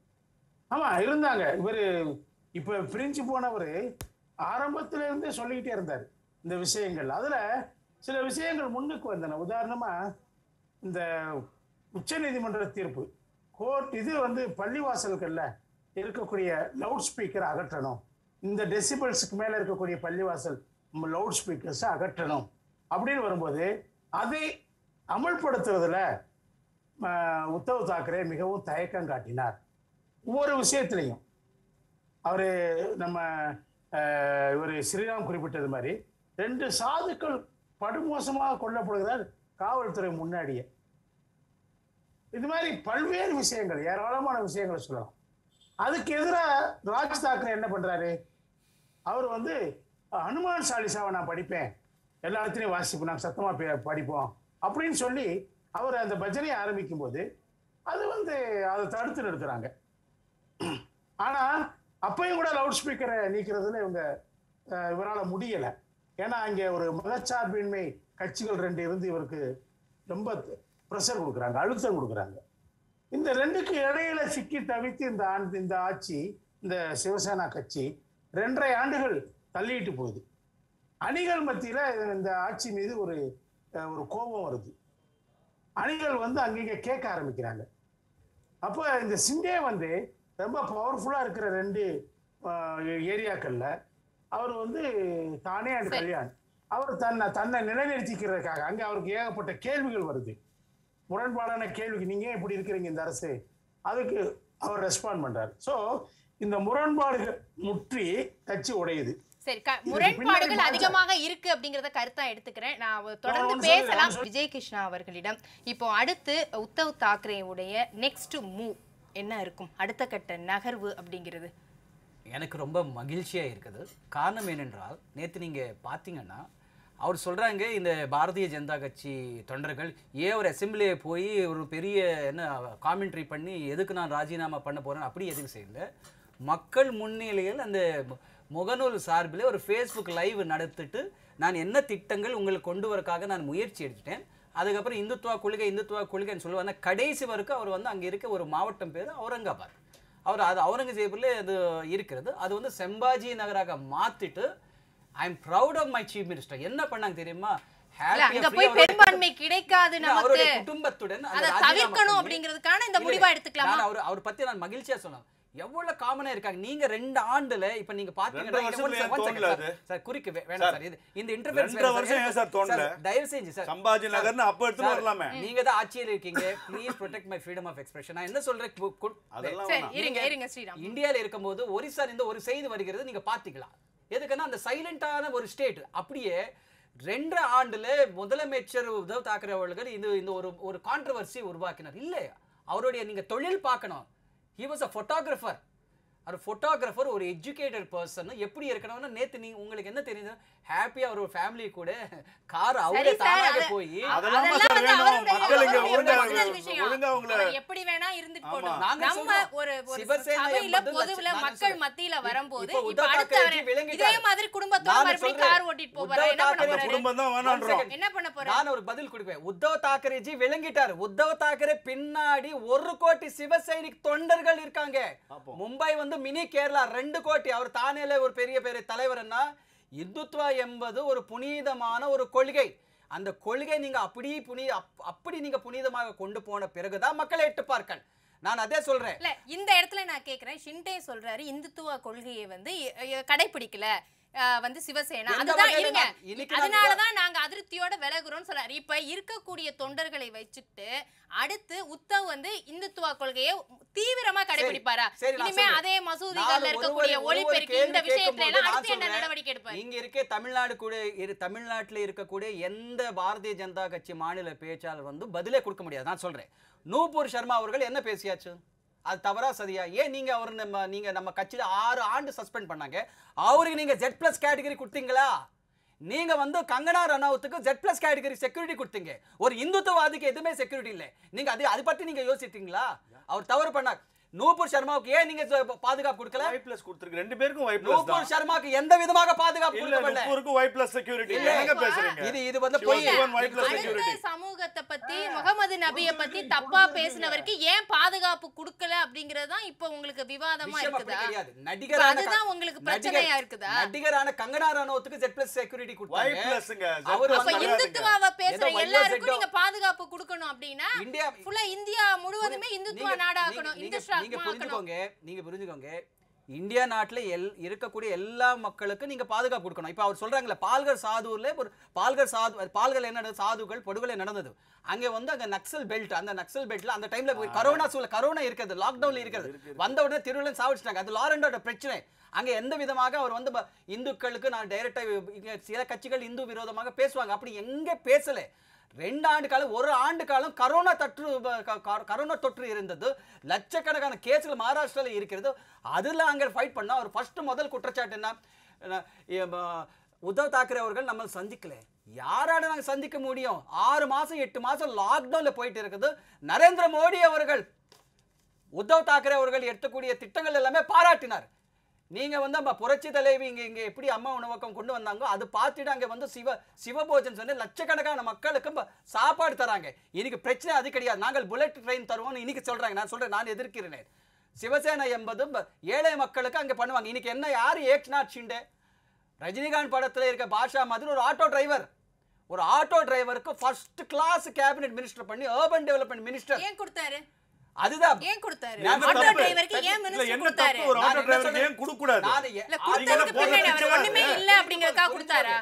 ஆமா இருந்தாங்க இவரு இப்ப பிரிஞ்சு போனவர் ஆரம்பத்துல இருந்தே சொல்லிக்கிட்டே இருந்தார் இந்த விஷயங்கள் அதுல சில விஷயங்கள் முன்னுக்கு வந்தன உதாரணமா இந்த உச்சநீதிமன்ற தீர்ப்பு கோர்ட் இது வந்து பள்ளிவாசல்கள்ல இருக்கக்கூடிய லவுட் ஸ்பீக்கரை அகற்றணும் இந்த டெசிபிள்ஸுக்கு மேல இருக்கக்கூடிய பள்ளிவாசல் லவுட் ஸ்பீக்கர்ஸை அகற்றணும் அப்படின்னு வரும்போது அதை அமல்படுத்துறதுல ஆஹ், உத்தவ் தாக்கரே மிகவும் தயக்கம் காட்டினார் ஒவ்வொரு விஷயத்திலையும் அவர் நம்ம இவர் ஸ்ரீராம் குறிப்பிட்டது மாதிரி ரெண்டு சாதுக்கள் படுமோசமாக கொல்லப்படுகிறார் காவல்துறை முன்னாடியே இது மாதிரி பல்வேறு விஷயங்கள் ஏராளமான விஷயங்களை சொல்லலாம் அதுக்கு எதிராக ராஜ் தாக்கரே என்ன பண்றாரு அவர் வந்து ஹனுமான் சாலிசாவை நான் படிப்பேன் எல்லா இடத்துலையும் வாசிப்போம் நாங்கள் சத்தமாக பே படிப்போம் அப்படின்னு சொல்லி அவர் அந்த பஜனையை ஆரம்பிக்கும் போது அது வந்து அதை தடுத்து நிறுத்துறாங்க ஆனா அப்பயும் கூட லவுட் ஸ்பீக்கரை நீக்கிறதுல இவங்க அஹ், இவரால முடியல ஏன்னா அங்கே ஒரு மதச்சார்பின்மை கட்சிகள் ரெண்டு இருந்து இவருக்கு ரொம்ப ப்ரெஷர் கொடுக்குறாங்க அழுத்தம் கொடுக்குறாங்க இந்த ரெண்டுக்கு இடையில சிக்கி தவித்து இந்த ஆண்டு இந்த ஆட்சி இந்த சிவசேனா கட்சி ரெண்டரை ஆண்டுகள் தள்ளிட்டு போகுது அணிகள் மத்தியில இந்த ஆட்சி மீது ஒரு அஹ், ஒரு கோபம் வருது அணிகள் வந்து அங்கங்க கேட்க ஆரம்பிக்கிறாங்க அப்போ இந்த சிண்டே வந்து ரொம்ப பவர்ஃபுல்லாக இருக்கிற ரெண்டு ஏரியாக்கள்ல அவர் வந்து தானே அண்ட் சரி. கல்யாண் அவர் தன்னை தன்னை நிலைநிறுத்திக்கிறதுக்காக அங்க அவருக்கு ஏகப்பட்ட கேள்விகள் வருது முரண்பாடான கேள்விக்கு நீங்க ஏன் இப்படி இருக்கிறீங்க இந்த அரசு அதுக்கு அவர் ரெஸ்பாண்ட் பண்றாரு ஸோ இந்த முரண்பாடுகள் முற்றி கட்சி உடையுது சரி க- இதுக்கு முரண்பாடுகள் பின்னாடி அதிகமாக இருக்கு அப்படிங்கறத கருத்தா எடுத்துக்கிறேன் நான் அவ- தொடர்ந்து ஒண்ணு சொல்றேன், பேசலாம் ஒண்ணு விஜய் கிருஷ்ணா அவர்களிடம் இப்போ அடுத்து உத்தவ் தாக்கரேவுடைய நெக்ஸ்ட் மூவ் என்ன இருக்கும் அடுத்த கட்ட நகர்வு அப்படிங்கிறது எனக்கு ரொம்ப மகிழ்ச்சியாக இருக்குது காரணம் என்னென்றால் நேற்று நீங்கள் பார்த்தீங்கன்னா அவர் சொல்கிறாங்க இந்த பாரதிய ஜனதா கட்சி தொண்டர்கள் ஏன் ஒரு அசெம்பிளியை போய் ஒரு பெரிய என்ன காமெண்ட்ரி பண்ணி எதுக்கு நான் ராஜினாமா பண்ண போகிறேன் அப்படி எதுவும் செய்யல மக்கள் முன்னிலையில் அந்த மு- முகநூல் சார்பில் ஒரு ஃபேஸ்புக் லைவ் நடத்திட்டு நான் என்ன திட்டங்கள் உங்களுக்கு கொண்டு வரக்காக நான் முயற்சி எடுத்துட்டேன் அதுக்கப்புறம் இந்துத்துவா கொள்கை இந்துத்துவா கொள்கைன்னு சொல்லுவாங்க கடைசி வரைக்கும் அவர் வந்து அங்கே இருக்க ஒரு மாவட்டம் பேர் அவுரங்காபாத் அவர் அது அவுரங்கசீப்ல அது இருக்கிறது அது வந்து செம்பாஜி நகராக மாத்திட்டு I am proud of my chief minister என்ன பண்ணாங்க தெரியுமா இல்ல Happy-ஆ அங்க free போய் அவருடைய பெரும்பான்மை கிடைக்காது இல்ல, நமக்கு அவருடைய குடும்பத்துடன் அந்த அதை ராஜினாமா தவிர்க்கணும் பண்ணி- அப்படிங்கிறதுக்கான இந்த இல்ல, முடிவா எடுத்துக்கலாமா நான் அவர் அவர் பத்தி நான் மகிழ்ச்சியா சொன்னேன் எவ்வளவு காமனா இருக்காங்க நீங்க ரெண்டு ஆண்டுல இப்ப நீங்க பாத்தீங்கன்னா ரெண்டரை இங்க one வருஷத்துல second, one ஏன் second, தோணல sir. சார் குறுக்கு வே- வேணாம் சார் இது இந்த இன்டர்ஃபரன்ஸ் ரெண்டரை வருஷம் ஏன் சார் தோணல? தயவு செஞ்சு சார் சம்பாஜி சார், நகர்னு அப்ப எடுத்துட்டு சார், வரலாமே. நீங்க தான் ஆட்சியில் இருக்கீங்க please protect my freedom of expression நான் என்ன சொல்றேன் கு- கு- அதெல்லாம் சரி வேணாம். இருங்க நீங்க இருங்க ஸ்ரீராம் இந்தியால இருக்கும்போது ஒரிசா இந்த ஒரு செய்தி வருகிறது நீங்க பாத்துக்கலாம் எதுக்குன்னா அந்த சைலண்டான ஒரு ஸ்டேட் அப்படியே ரெண்டு ஆண்டுல முதலமைச்சர் உத்தவ் தாக்கரே அவர்கள் இது இந்த ஒரு ஒரு கான்ட்ரவர்சி உருவாக்கினார் இல்ல அவருடைய நீங்க தொழில் பார்க்கணும் ஹி வாஸ் அ ஃபோட்டோகிராஃபர் ஒரு ஃபோட்டோகிராஃபர் ஒரு எஜுகேட்டட் பர்சன் எப்படி இருக்கணும்னா நேத்து நீங்க உங்களுக்கு என்ன தெரியுது ஹாப்பியா ஒரு ஃபேமிலி கூட கார் அவரே சரி சார், தானாக அது- போய் அதெல்லாம் அதெல்லாம் சார் வந்து வேணும். அவருடைய- மக்கள் இங்க அவருடைய ஒழுங்கா personal விஷயம். ஒழுங்கா அவங்கள அவர் எப்படி வேணா இருந்துட்டு ஆமா. போகணும் நாங்க நம்ம சொல்றோம். ஒரு ஒரு சிவசேனை சபையில என்பது பொதுவுல லட்ச- மக்கள் நான் மத்தியில சொல்றேன். வரும்போது இப்போ இப்ப உத்தவ் அடுத்து தாக்கரே அவரு விளங்கிட்டாரு. இதே மாதிரி குடும்பத்தோட நான் மறுபடியும் சொல்றேன். கார் ஓட்டிட்டு போவாரு உத்தவ் என்ன பண்ண தாக்கரே போறாரு குடும்பம் தான் One வேணான்றோம் second. என்ன பண்ண போறாரு நான் ஒரு பதில் கொடுப்பேன் உத்தவ் தாக்கரேஜி விளங்கிட்டார் உத்தவ் தாக்கரே பின்னாடி ஒரு கோடி சிவசைனிக் தொண்டர்கள் இருக்காங்க பாப்போம். மும்பை வந்து மினி கேரளா ரெண்டு கோடி அவர் தானேல ஒரு பெரிய பெரிய தலைவர்னா இந்துத்வா என்பது ஒரு புனிதமான ஒரு கொள்கை அந்த கொள்கை நீங்க அப்படி புனி அப்- அப்படி நீங்க புனிதமாக கொண்டு போன பிறகுதான் மக்களை எட்டுப்பார்கள் நான் அதே சொல்றேன் இல்ல இந்த இடத்துல நான் கேக்குறேன் ஷிண்டே சொல்றாரு இந்துத்துவ கொள்கையை வந்து எ- எ- கடைபிடிக்கல அஹ், வந்து சிவசேனா எந்த அதுதான் வகையில இருங்க நான் இன்னைக்கு நான் அதனாலதான் நாங்க அதிருப்தியோட விலகுறோம்னு சொல்றாரு இப்ப இருக்கக்கூடிய தொண்டர்களை வச்சுட்டு அடுத்து உத்தவ் வந்து இந்துத்துவ கொள்கையை தீவிரமா கடைபிடிப்பாரா சரி, நான் இனிமே சொல்றேன். அதே நான் மசூதிகள்ல ஒரு- இருக்கக்கூடிய ஒரு- ஒரு ஒளிபெருக்கி கேள்வி இந்த விஷயத்துல கேட்கும்போது எல்லாம் நான் அடுத்து என்ன சொல்றேன். நடவடிக்கை எடுப்பாரு இங்க இருக்க தமிழ்நாடு கூட இரு தமிழ்நாட்டில் இருக்கக்கூடிய எந்த பாரதிய ஜனதா கட்சி மாநில பேச்சாளர் வந்து பதிலே கொடுக்க முடியாது நான் சொல்றேன் நூபூர் சர்மா அவர்கள் என்ன பேசியாச்சு அது தவறா சரியா ஏன் நீங்க அவர் நம்ம நீங்க நம்ம கட்சியில ஆறு ஆண்டு சஸ்பெண்ட் பண்ணாங்க அவருக்கு நீங்க ஜெட் பிளஸ் கேட்டகரி கொடுத்தீங்களா நீங்க வந்து கங்கனா ரனாவத்துக்கு ஜெட் பிளஸ் கேட்டகரி செக்யூரிட்டி கொடுத்தீங்க ஒரு இந்துத்துவாதிக்கு எதுவுமே செக்யூரிட்டி இல்லை நீங்க அது அது பத்தி நீங்க யோசித்தீங்களா அவர் தவறு பண்ணார் நூபூர் சர்மாவுக்கு ஏன் நீங்க சொ- பாதுகாப்பு கொடுக்கல ஒய் பிளஸ் கொடுத்துருக்கு ரெண்டு பேருக்கும் ஒய் பிளஸ் நூபூர் தான் சர்மாக்கு எந்த விதமாக பாதுகாப்பு இல்ல கொடுக்கப்படல நுப்பூருக்கு ஒய் பிளஸ் செக்யூரிட்டி இல்ல. என்னங்க பேசுறீங்க இது இது வந்து She பொய் was given Y plus அடுத்த security. சமூகத்தை பத்தி முகமது நபிய பத்தி தப்பா பேசினவருக்கு ஏன் பாதுகாப்பு கொடுக்கல அப்படிங்கறது தான் இப்ப உங்களுக்கு விவாதமா விஷயம் அப்படி இருக்குதா கிடையாது இப்ப நடிகரான அதுதான் உங்களுக்கு பிரச்சனையா இருக்குதா நடிகரான கங்கனா ரனோத்துக்கு ஜெட் பிளஸ் செக்யூரிட்டி ஒய் கொடுத்தாங்க பிளஸ்ங்க அவரு அப்ப வந்து இந்துத்துவாவை பேசுற ஏதோ YO எல்லாருக்கும் ZO. நீங்க பாதுகாப்பு கொடுக்கணும் அப்படின்னா இந்தியா ஃபுல்லா இந்தியா முழுவதுமே இந்துத்துவ நீங்க- நாடாக்கணும் நீங்க- இந்து நீங்க- நீங்க புரிஞ்சுக்கோங்க நீங்க புரிஞ்சுக்கோங்க இந்தியா நாட்டில் எல் இருக்கக்கூடிய எல்லா மக்களுக்கும் நீங்க பாதுகாப்பு கொடுக்கணும் இப்போ அவர் சொல்றாங்களே பால்கர் சாதூர்ல ஒரு பால்கர் சாது பால்கர் என்ன நடந்தது? சாதுகள் படுகொலை நடந்தது அங்கே வந்து அங்க நக்சல் பெல்ட் அந்த நக்சல் பெல்ட்ல அந்த டைம்ல கரோனா சூழல் கரோனா இருக்கிறது லாக்டவுன்ல இருக்கிறது வந்த உடனே திருவிழா சாவிச்சிட்டாங்க அது லாரண்டோட பிரச்சனை அங்க எந்த விதமாக அவர் வந்து ப- இந்துக்களுக்கு நான் டைரக்டா இங்க சில கட்சிகள் இந்து விரோதமாக பேசுவாங்க அப்படி எங்க பேசல ரெண்டு ஆண்டு காலம் ஒரு ஆண்டு காலம் கரோனா தொற்று ப- க- க- கரோனா தொற்று இருந்தது லட்சக்கணக்கான கேஸ்கள் மகாராஷ்டிரால இருக்கிறது அதில் அங்கே ஃபைட் பண்ணா அவர் ஃபர்ஸ்ட் முதல் குற்றச்சாட்டு என்ன என்ன, எ- ம- உத்தவ் தாக்கரே அவர்கள் நம்ம சந்திக்கல யாரால நாங்கள் சந்திக்க முடியும் ஆறு மாசம் எட்டு மாசம் லாக்டவுன்ல போயிட்டு இருக்குது நரேந்திர மோடி அவர்கள் உத்தவ் தாக்கரே அவர்கள் எடுத்தக்கூடிய திட்டங்கள் எல்லாமே பாராட்டினார் நீங்க வந்து நம்ம புரட்சி தலைவி இங்க இங்க எப்படி அம்மா உணவகம் கொண்டு வந்தாங்க அது பார்த்துட்டு அங்க வந்து சிவ சிவபோஜன் சொன்ன லட்சக்கணக்கான மக்களுக்கு ப- சாப்பாடு தராங்க இன்னைக்கு பிரச்சனை அது கிடையாது நாங்கள் புல்லட் ட்ரெயின் தருவோம்னு இன்னைக்கு சொல்றாங்க நான் சொல்றேன் நான் எதிர்க்கிறேன் சிவசேனா என்பது ப- ஏழை மக்களுக்கு அங்க பண்ணுவாங்க இன்னைக்கு என்ன யாரு ஏக்நாத் ஷிண்டே ரஜினிகாந்த் படத்துல இருக்க பாஷா மாதிரி ஒரு ஆட்டோ டிரைவர் ஒரு ஆட்டோ டிரைவருக்கு ஃபர்ஸ்ட் கிளாஸ் கேபினெட் மினிஸ்டர் பண்ணி அர்பன் டெவலப்மெண்ட் மினிஸ்டர் ஏன் கொடுத்தாரு அதுதான் ஏன் கொடுத்தாரு என்ன ஆட்டோ தப்பு? டிரைவருக்கு ஏன் இல்ல, மினிஸ்டர் என்ன கொடுத்தாரு தப்பு ஒரு நான் ஆட்டோ என்ன டிரைவருக்கு சொல்றேன்? ஏன் கொடுக்க கூடாது நான் எ- இல்ல ஆ- கொடுத்ததுக்கு நீங்க பின்னாடி போன அவர் ஒண்ணுமே இல்ல அப்படிங்கறதுக்காக கொடுத்தாரா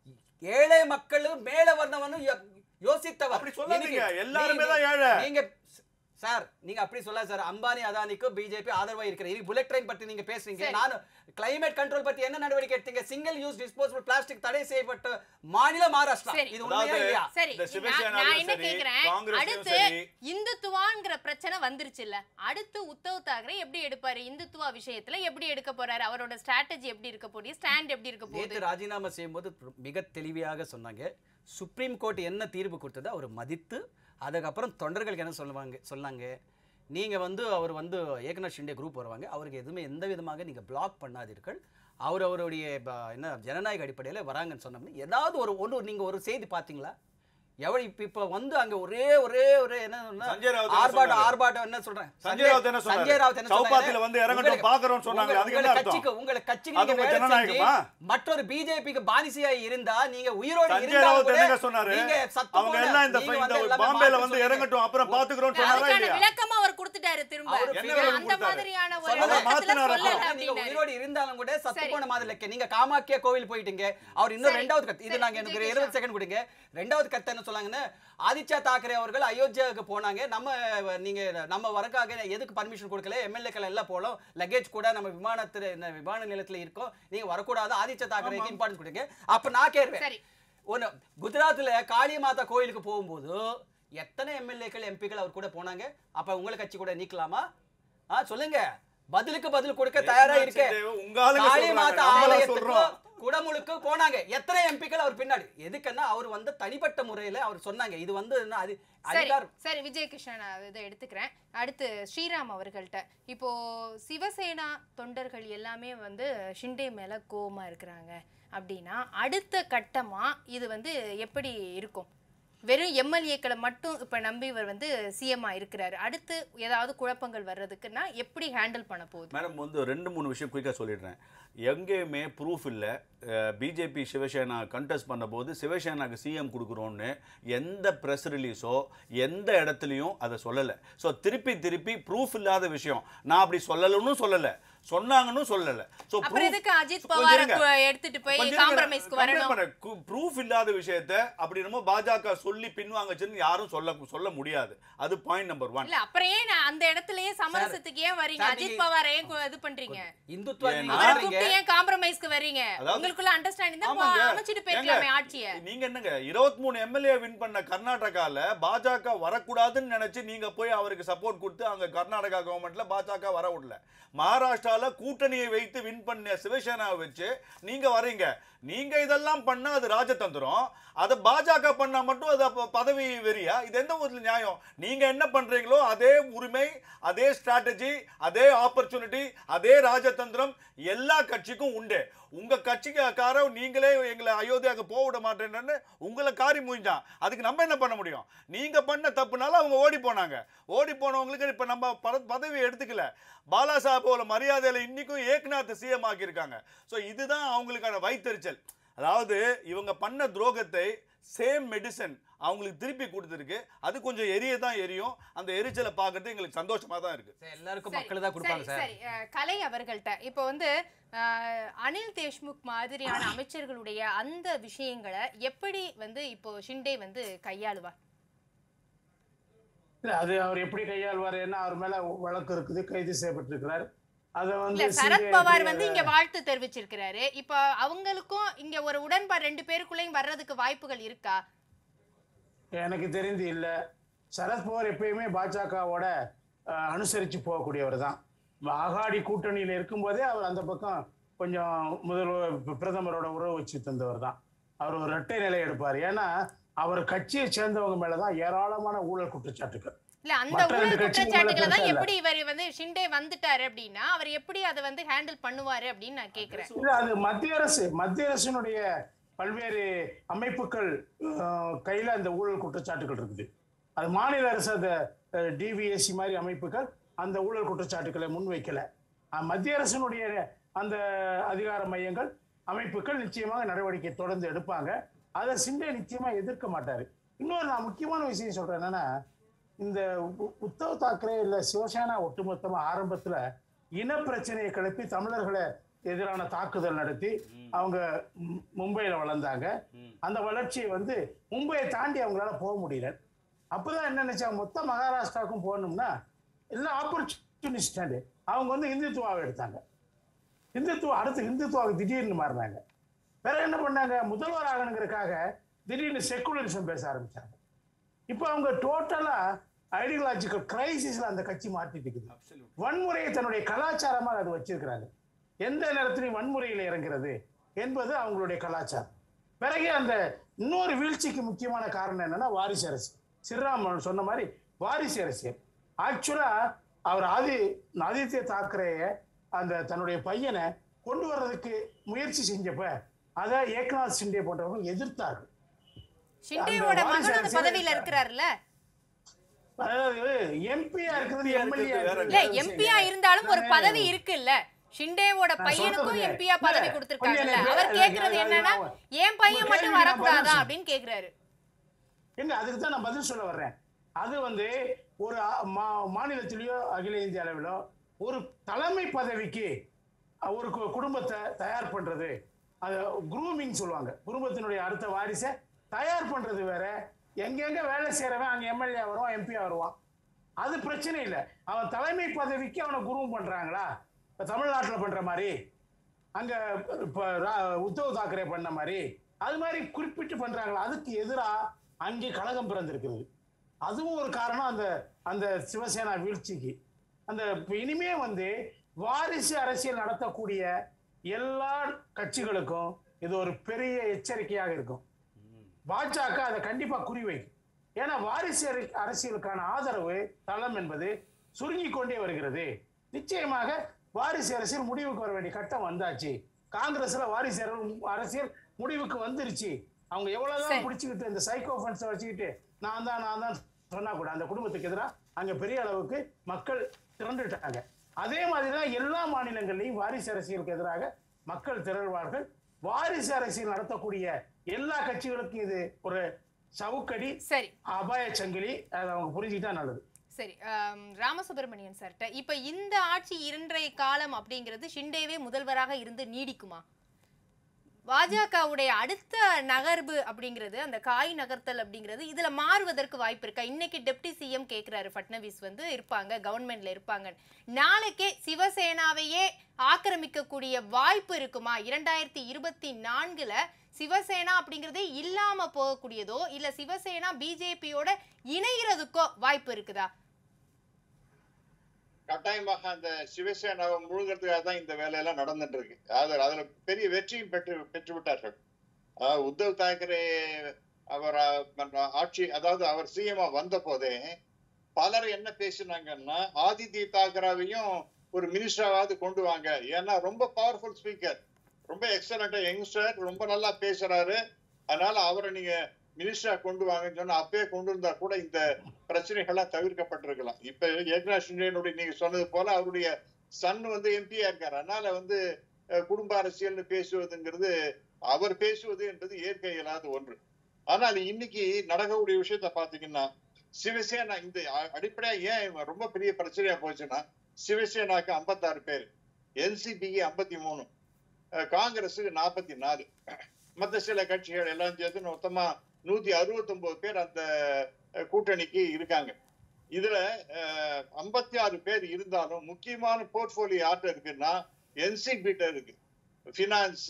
ஏழை மக்களும் மேல வந்தவனும் யோ- யோசித்தவர் அப்படி சொல்லாதீங்க. இன்னைக்கு எல்லாருமே நீங்க- தான் ஏழை. நீங்க சார் நீங்க அப்படி சொல்லாத சார் அம்பானி அதானிக்கு பிஜேபி ஆதரவா இருக்கிற இன்னைக்கு புல்லட் ட்ரெயின் பத்தி நீங்க பேசுறீங்க சரி. நான் கிளைமேட் கண்ட்ரோல் பத்தி என்ன நடவடிக்கை எடுத்தீங்க சிங்கிள் யூஸ் டிஸ்போசபிள் பிளாஸ்டிக் தடை செய்யப்பட்ட மாநில மகாராஷ்டிரா சரி. இது உண்மையா அதாவது- இல்லையா சரி இந்த நான் சிவசேனாவும் நான் என்ன சரி, கேக்குறேன் காங்கிரஸும் அடுத்து சரி. இந்துத்துவாங்கிற பிரச்சனை வந்துருச்சு இல்ல அடுத்து உத்தவ் தாக்கரே எப்படி எடுப்பாரு இந்துத்துவா விஷயத்துல எப்படி எடுக்க போறாரு அவரோட ஸ்ட்ராட்டஜி எப்படி இருக்க போகுது ஸ்டாண்ட் எப்படி இருக்க போகுது நேற்று ராஜினாமா செய்யும்போது மிக தெளிவாக சொன்னாங்க சுப்ரீம் கோர்ட் என்ன தீர்ப்பு கொடுத்ததோ அவர் மதித்து அதுக்கப்புறம் தொண்டர்களுக்கு என்ன சொல்லுவாங்க சொன்னாங்க நீங்க வந்து அவர் வந்து ஏக்நாத் ஷிண்டே குரூப் வருவாங்க அவருக்கு எதுவுமே எந்த விதமாக நீங்க பிளாக் பண்ணாதீர்கள் அவர் அவருடைய ப- என்ன ஜனநாயக அடிப்படையில் வராங்கன்னு சொன்னோம்னா ஏதாவது ஒரு ஒன்று நீங்க ஒரு செய்தி பார்த்தீங்களா எவ்வளவு இப்ப இப்ப வந்து அங்க ஒரே ஒரே ஒரே என்ன சஞ்சய் ராவுத் என்ன ஆர்ப்பாட்டம் சொன்னாரு? ஆர்ப்பாட்டம் என்ன சொல்றேன் சஞ்சய் ராவுத் என்ன சொன்னாரு? சஞ்சய் ராவுத் என்ன சௌபாத்தில சொன்னாரு? வந்து இறங்கட்டும், உங்களுக்கு- பார்க்கறோம்னு சொன்னாங்க. உங்க- அதுக்கு என்ன உங்க அர்த்தம்? கட்சிக்கு உங்க கட்சிக்கு அது நீங்க உங்க வேலை செஞ்சு ஜனநாயகமா? மற்றொரு பிஜேபிக்கு பானிசியா இருந்தா நீங்க உயிரோடு சஞ்சய் இருந்தா ராவுத் கூட என்னங்க சொன்னாரு நீங்க சத்து அவங்க போன- எல்லாம் இந்த நீங்க இந்த வந்து எல்லாமே பாம்பேல மாத்தி வந்து சொல்றீங்க. இறங்கட்டும் அப்புறம் பாத்துக்கிறோம் சொன்னாரா அதுக்கான இல்லையா விளக்கமா அவர் கொடுத்துட்டாரு திரும்ப அவரு என்ன figure அந்த கொடுத்தாரு? மாதிரியான ஒரு சொல்லல, விளக்கத்துல மாத்தினாரா? சொல்லல நீங்க அப்படின்னாரு உயிரோடு இருந்தாலும் கூட சத்து சரி. போன மாதிரி இல்ல நீங்க காமாக்கியா கோவில் போயிட்டீங்க அவர் இன்னும் சரி. ரெண்டாவது கத்து இது சரி, நாங்க எனக்கு ஒரு விஜய் இருபது செகண்ட் கொடுங்க ரெண்டாவது கத்து என்ன சொன்னாங்கன்னு ஆதித்யா தாக்கரே அவர்கள் அயோத்தியாவுக்கு போனாங்க நம்ம நீங்க நம்ம வரக்காக எதுக்கு பர்மிஷன் கொடுக்கல எம்எல்ஏக்கள் எல்லாம் போலும் லக்கேஜ் கூட நம்ம விமானத்துல இந்த விமான நிலையத்துல இருக்கோம் நீங்க வரக்கூடாது ஆதித்யா தாக்கரேக்கு இம்பார்ட்டன்ஸ் கொடுங்க அப்ப நான் கேட்பேன் சரி ஒன்று குஜராத்தில் காளி மாதா கோயிலுக்கு போகும்போது எத்தனை எம்எல்ஏக்கள் எம்பிக்கள் அவர் கூட போனாங்க அப்ப உங்களை கட்சி கூட நீக்கலாமா ஆ சொல்லுங்க பதிலுக்கு பதில் கொடுக்க தயாரா இருக்க உங்க ஆளுங்க காளி சொல்றாங்க, மாதா நம்மளா ஆலயத்துக்கு சொல்றோம். குடமுழுக்கு போனாங்க எத்தனை எம்பிக்கள் அவர் பின்னாடி எதுக்குன்னா அவர் வந்து தனிப்பட்ட முறையில அவர் சொன்னாங்க இது வந்து என்ன அது சரி அதிகாரம் சரி விஜய் கிருஷ்ணன் நான் இதை எடுத்துக்கிறேன் அடுத்து ஸ்ரீராம் அவர்கள்ட்ட இப்போ சிவசேனா தொண்டர்கள் எல்லாமே வந்து ஷிண்டே மேல கோவமா இருக்கிறாங்க அப்படின்னா அடுத்த கட்டமா இது வந்து எப்படி இருக்கும் வெறும் எம்எல்ஏக்களை மட்டும் இப்ப நம்பி இவர் வந்து சிஎம்ஆ இருக்கிறாரு அடுத்து ஏதாவது குழப்பங்கள் வர்றதுக்குன்னா எப்படி ஹேண்டில் பண்ண போகுது மேடம் வந்து ரெண்டு மூணு விஷயம் குயிக்காக சொல்லிடுறேன் எங்கேயுமே ப்ரூஃப் இல்லை பிஜேபி சிவசேனா கண்டெஸ்ட் பண்ணும்போது சிவசேனாக்கு சிஎம் கொடுக்குறோன்னு எந்த ப்ரெஸ் ரிலீஸோ எந்த இடத்துலையும் அதை சொல்லலை ஸோ திருப்பி திருப்பி ப்ரூஃப் இல்லாத விஷயம் நான் அப்படி சொல்லலைன்னு சொல்லலை சொன்னாங்கன்னு சொல்லலை ஸோ அப்புறம் எதுக்கு அஜித் பவாரை கு- எடுத்துட்டு போய் காம்ப்ரமைஸ்க்கு வரணும் ப்ரூஃப் இல்லாத விஷயத்த அப்படி என்னமோ பாஜக சொல்லி பின்வாங்கச்சுன்னு யாரும் சொல்ல சொல்ல முடியாது அது பாயிண்ட் நம்பர் ஒன் இல்ல அப்புறம் ஏன் நான் அந்த இடத்துலயே சமரசத்துக்கு ஏன் வரீங்க சார், அஜித் நீங்க- பவாரை ஏன் கு- இது பண்றீங்க இந்துத்துவ ஏன்னா- நீங்க அவரை சொல்றீங்க. கூப்பிட்டு ஏன் காம்ப்ரமைஸ்க்கு வர்றீங்க அதாவது- உங்களுக்குள்ள அண்டர்ஸ்டாண்டிங் தான் ஆமாங்க. அமைச்சிட்டு போயிருக்கலாமே ஏங்க, ஆட்சிய நீங்க என்னங்க 23 எம்எல்ஏ வின் பண்ண கர்நாடகால பாஜக வரக்கூடாதுன்னு நினைச்சு நீங்க போய் அவருக்கு சப்போர்ட் கொடுத்து அங்க கர்நாடகா கவர்மெண்ட்ல பாஜக வர விடல மகாராஷ்டிரால கூட்டணியை வைத்து வின் பண்ண சிவசேனாவை வச்சு நீங்க வரீங்க நீங்க இதெல்லாம் பண்ணா அது ராஜதந்திரம் அதை பாஜக பண்ணா மட்டும் அது அப்ப பதவி வெறியா இது எந்த ஒரு நியாயம் நீங்க என்ன பண்றீங்களோ அதே உரிமை அதே ஸ்ட்ராட்டஜி அதே ஆப்பர்ச்சுனிட்டி அதே ராஜதந்திரம் எல்லா கட்சிக்கும் உண்டு உங்க கட்சிக்கார நீங்களே எங்களை அயோத்தியாவுக்கு போக விட மாட்டேன்னு உங்களை காரி மூஞ்சான் அதுக்கு நம்ம என்ன பண்ண முடியும் நீங்க பண்ண தப்புனால அவங்க ஓடி போனாங்க ஓடி போனவங்களுக்கு இப்ப நம்ம பத- பதவி எடுத்துக்கல பாலா சாஹிப்போட மரியாதையில இன்னைக்கும் ஏக்நாத் சிஎம் ஆக்கியிருக்காங்க ஸோ இதுதான் அவங்களுக்கான வைத்தறிச்சல் அதாவது இவங்க பண்ண துரோகத்தை சேம் மெடிசன் அவங்களுக்கு திருப்பி கொடுத்துருக்கு அது கொஞ்சம் எரிய தான் எரியும் அந்த எரிச்சலை பார்க்கறது எங்களுக்கு சந்தோஷமா தான் இருக்கு சார், எல்லாருக்கும் சரி, மக்கள் தான் கொடுப்பாங்க சரி, சார் சரி அஹ், கலை அவர்கள்ட்ட இப்போ வந்து அஹ், அனில் தேஷ்முக் மாதிரியான அமைச்சர்களுடைய அந்த விஷயங்களை எப்படி வந்து இப்போ ஷிண்டே வந்து கையாளுவார் இல்ல அது அவர் எப்படி கையாள்வார் ஏன்னா அவர் மேல வழக்கு இருக்குது கைது செய்யப்பட்டிருக்கிறார் அதை இல்ல வந்து சரத்பவார் சிபிஐ வந்து இங்க வாழ்த்து தெரிவிச்சிருக்கிறாரு இப்போ அவங்களுக்கும் இங்க ஒரு உடன்பாடு ரெண்டு பேருக்குள்ளேயும் வர்றதுக்கு வாய்ப்புகள் இருக்கா எனக்கு தெரிந்து இல்ல சரத்பவார் எப்பயுமே பாஜகவோட அஹ், அனுசரிச்சு போகக்கூடியவர் தான் அகாடி கூட்டணியில் இருக்கும்போதே அவர் அந்த பக்கம் கொஞ்சம் முதல்வர் பி- பிரதமரோட உறவு வச்சு தந்தவர் தான் அவர் ஒரு இரட்டை நிலை எடுப்பார் ஏன்னா அவர் கட்சியை சேர்ந்தவங்க மேலதான் ஏராளமான ஊழல் குற்றச்சாட்டுகள் இல்ல அந்த மற்ற ஊழல் ரெண்டு கட்சிக்கு மேல குற்றச்சாட்டுகளை தான் பெருசா இல்ல. எப்படி இவர் வந்து ஷிண்டே வந்துட்டாரு அப்படின்னா அவர் எப்படி அதை வந்து ஹேண்டில் பண்ணுவாரு அப்படின்னு நான் கேக்குறேன் இல்ல அது மத்திய அரசு மத்திய அரசினுடைய பல்வேறு அமைப்புகள் அஹ், கையில அந்த ஊழல் குற்றச்சாட்டுகள் இருக்குது அது மாநில அரசு அந்த டிவிஎஸ்சி மாதிரி அமைப்புகள் அந்த ஊழல் குற்றச்சாட்டுகளை முன்வைக்கல அஹ், மத்திய அரசினுடைய அந்த அதிகார மையங்கள் அமைப்புகள் நிச்சயமாக நடவடிக்கை தொடர்ந்து எடுப்பாங்க அதை சிண்டே நிச்சயமா எதிர்க்க மாட்டாரு இன்னொரு நான் முக்கியமான விஷயம் சொல்றேன் என்னன்னா இந்த உ- உத்தவ் தாக்கரே இல்ல சிவசேனா ஒட்டுமொத்தமா ஆரம்பத்துல இன பிரச்சனையை கிளப்பி தமிழர்களை எதிரான தாக்குதல் நடத்தி அவங்க மு- மும்பையில வளர்ந்தாங்க அந்த வளர்ச்சியை வந்து மும்பையை தாண்டி அவங்களால போக முடியல அப்பதான் என்ன நினைச்சாங்க மொத்த மகாராஷ்டிராவுக்கும் போகணும்னா எல்லாம் ஆப்பர்ச்சுனிஸ்ட் அவங்க வந்து இந்துத்துவாவை எடுத்தாங்க இந்துத்துவா அடுத்து இந்துத்துவாவுக்கு திடீர்னு மாறினாங்க வேற என்ன பண்ணாங்க முதல்வர் ஆகணுங்கிறதுக்காக திடீர்னு செக்குலரிசம் பேச ஆரம்பிச்சாங்க இப்போ அவங்க டோட்டலா ஐடியாலஜிக்கல் கிரைசிஸ்ல அந்த கட்சி மாற்றிட்டு இருக்குது வன்முறையை தன்னுடைய கலாச்சாரமாக அது வச்சிருக்கிறாங்க எந்த நேரத்திலையும் வன்முறையில் இறங்குறது என்பது அவங்களுடைய கலாச்சாரம் பிறகு அந்த இன்னொரு வீழ்ச்சிக்கு முக்கியமான காரணம் என்னன்னா வாரிசு அரசியல் ஸ்ரீராம் சொன்ன மாதிரி வாரிசு அரசியல் ஆக்சுவலா அவர் ஆதி ஆதித்ய தாக்கரேய அந்த தன்னுடைய பையனை கொண்டு வர்றதுக்கு முயற்சி செஞ்சப்ப அதை ஏக்நாத் சிண்டே போன்றவங்க எதிர்த்தார்கள் ஷிண்டேவோட அந்த வாரிசு மகன் அந்த அரசியல் பதவியில இருக்கா? இருக்கிறார்ல அதாவது எம்பியா இருக்கிறது எம்எல்ஏ இல்ல எம்பியா இருந்தாலும் ஒரு பதவி இருக்குல்ல ஷிண்டேவோட நான் பையனுக்கும் சொல்றது எம்பியா பதவி இல்ல, கொடுத்திருக்காங்கல்ல கொஞ்சம் அவர் எனக்கு கேக்குறது எனக்கு என்னன்னா அவங்க- என் பையன் உங்க மட்டும் கேள்விக்கு நான் வரக்கூடாதா பதில் அப்படின்னு கேக்குறாரு என்ன அதுக்கு தான் நான் பதில் சொல்ல வர்றேன் அது வந்து ஒரு ஆ- மா- மாநிலத்திலேயோ அகில இந்திய அளவிலோ ஒரு தலைமை பதவிக்கு அஹ், ஒரு கு- குடும்பத்தை தயார் பண்றது அது குரூமிங் சொல்லுவாங்க குடும்பத்தினுடைய அடுத்த வாரிசை தயார் பண்றது வேற எங்கெங்க வேலை செய்யறவன் அங்க எம்எல்ஏ வருவான் எம்பி வருவான் அது பிரச்சனை இல்லை அவன் தலைமை பதவிக்கு அவனை குரூம் பண்றாங்களா இப்ப தமிழ்நாட்டுல பண்ற மாதிரி அங்க இப்ப ரா- உத்தவ் தாக்கரே பண்ண மாதிரி அது மாதிரி குறிப்பிட்டு பண்றாங்களா அதுக்கு எதிரா அங்கே கழகம் பிறந்திருக்கிறது அதுவும் ஒரு காரணம் அந்த அந்த சிவசேனா வீழ்ச்சிக்கு அந்த இப்ப இனிமே வந்து வாரிசு அரசியல் நடத்தக்கூடிய எல்லா கட்சிகளுக்கும் இது ஒரு பெரிய எச்சரிக்கையாக இருக்கும் பாஜக அதை கண்டிப்பா குறிவைக்கும் ஏன்னா வாரிசு அரி- அரசியலுக்கான ஆதரவு தளம் என்பது சுருங்கி கொண்டே வருகிறது நிச்சயமாக வாரிசு அரசியல் முடிவுக்கு வர வேண்டிய கட்டம் வந்தாச்சு காங்கிரஸ்ல வாரிசு அரசியல் அரசியல் முடிவுக்கு வந்துருச்சு அவங்க எவ்வளவுதான் சரி. பிடிச்சுக்கிட்டு இந்த சைக்கோ ஃபண்ட்ஸை வச்சுக்கிட்டு நான் தான் நான் தான் சொன்னா கூட அந்த குடும்பத்துக்கு எதிராக அங்க பெரிய அளவுக்கு மக்கள் திரண்டுட்டாங்க அதே மாதிரிதான் எல்லா மாநிலங்கள்லையும் வாரிசு அரசியலுக்கு எதிராக மக்கள் திரள்வார்கள் வாரிசு அரசியல் நடத்தக்கூடிய எல்லா கட்சிகளுக்கும் இது ஒரு சவுக்கடி சரி அபாய சங்கிலி அதை அவங்க புரிஞ்சுக்கிட்டா நல்லது சரி ஆம், ராமசுப்ரமணியன் சார்ட்ட இப்ப இந்த ஆட்சி இன்றைய காலம் அப்படிங்கிறது ஷிண்டேவே முதல்வராக இருந்து நீடிக்குமா பாஜகவுடைய அடுத்த நகர்வு அப்படிங்கிறது அந்த காய் நகர்த்தல் அப்படிங்கிறது இதுல மாறுவதற்கு வாய்ப்பு இருக்கா இன்னைக்கு டெப்டி சிஎம் கேக்குறாரு ஃபட்னவிஸ் வந்து இருப்பாங்க கவர்மெண்ட்ல இருப்பாங்க நாளைக்கே சிவசேனாவையே ஆக்கிரமிக்கக்கூடிய வாய்ப்பு இருக்குமா இரண்டாயிரத்தி இருபத்தி நான்குல சிவசேனா அப்படிங்கிறதே இல்லாம போகக்கூடியதோ இல்ல சிவசேனா பிஜேபியோட இணைகிறதுக்கோ வாய்ப்பு இருக்குதா கட்டாயமாக அந்த சிவசேனாவை முழுகிறதுக்காக தான் இந்த வேலையெல்லாம் நடந்துட்டு இருக்கு அது அதுல பெரிய வெற்றியும் பெற்று பெற்று விட்டார்கள் அஹ் உத்தவ் தாக்கரே அவர் அஹ், மன்ற- ஆட்சி அதாவது அவர் சிஎம்ஆ வந்த போதே பலர் என்ன பேசினாங்கன்னா ஆதித்ய தாக்கராவையும் ஒரு மினிஸ்டராவது கொண்டு வாங்க ஏன்னா ரொம்ப பவர்ஃபுல் ஸ்பீக்கர் ரொம்ப எக்ஸலண்டா யங்ஸ்டர் ரொம்ப நல்லா பேசுறாரு அதனால அவரை நீங்க மினிஸ்டரா கொண்டு வாங்கன்னு சொன்னா அப்பயே கொண்டு வந்தா கூட இந்த பிரச்சனைகள்லாம் தவிர்க்கப்பட்டிருக்கலாம் இப்ப ஏக்நாத் ஷிண்டேனுடைய நீங்க சொன்னது போல அவருடைய சன் வந்து எம்பியா இருக்காரு அதனால வந்து அஹ், குடும்ப அரசியல்னு பேசுவதுங்கிறது அவர் பேசுவது என்பது ஏற்க இயலாத ஒன்று ஆனால் இன்னைக்கு நடக்கக்கூடிய விஷயத்த பாத்தீங்கன்னா சிவசேனா இந்த அ- அடிப்படையா ஏன் இவன் ரொம்ப பெரிய பிரச்சனையா போச்சுன்னா சிவசேனாக்கு 56 பேர் என்சிபிக்கு ஐம்பத்தி மூணு காங்கிரஸுக்கு நாற்பத்தி நாலு மற்ற சில கட்சிகள் எல்லாம் சேர்த்து மொத்தமா நூத்தி அறுபத்தி ஒன்பது பேர் அந்த அஹ், கூட்டணிக்கு இருக்காங்க இதுல ஐம்பத்தி ஆறு பேர் இருந்தாலும் முக்கியமான போர்ட்போலியோ யார்கிட்ட இருக்குன்னா என்சிபிட்ட இருக்கு பினான்ஸ்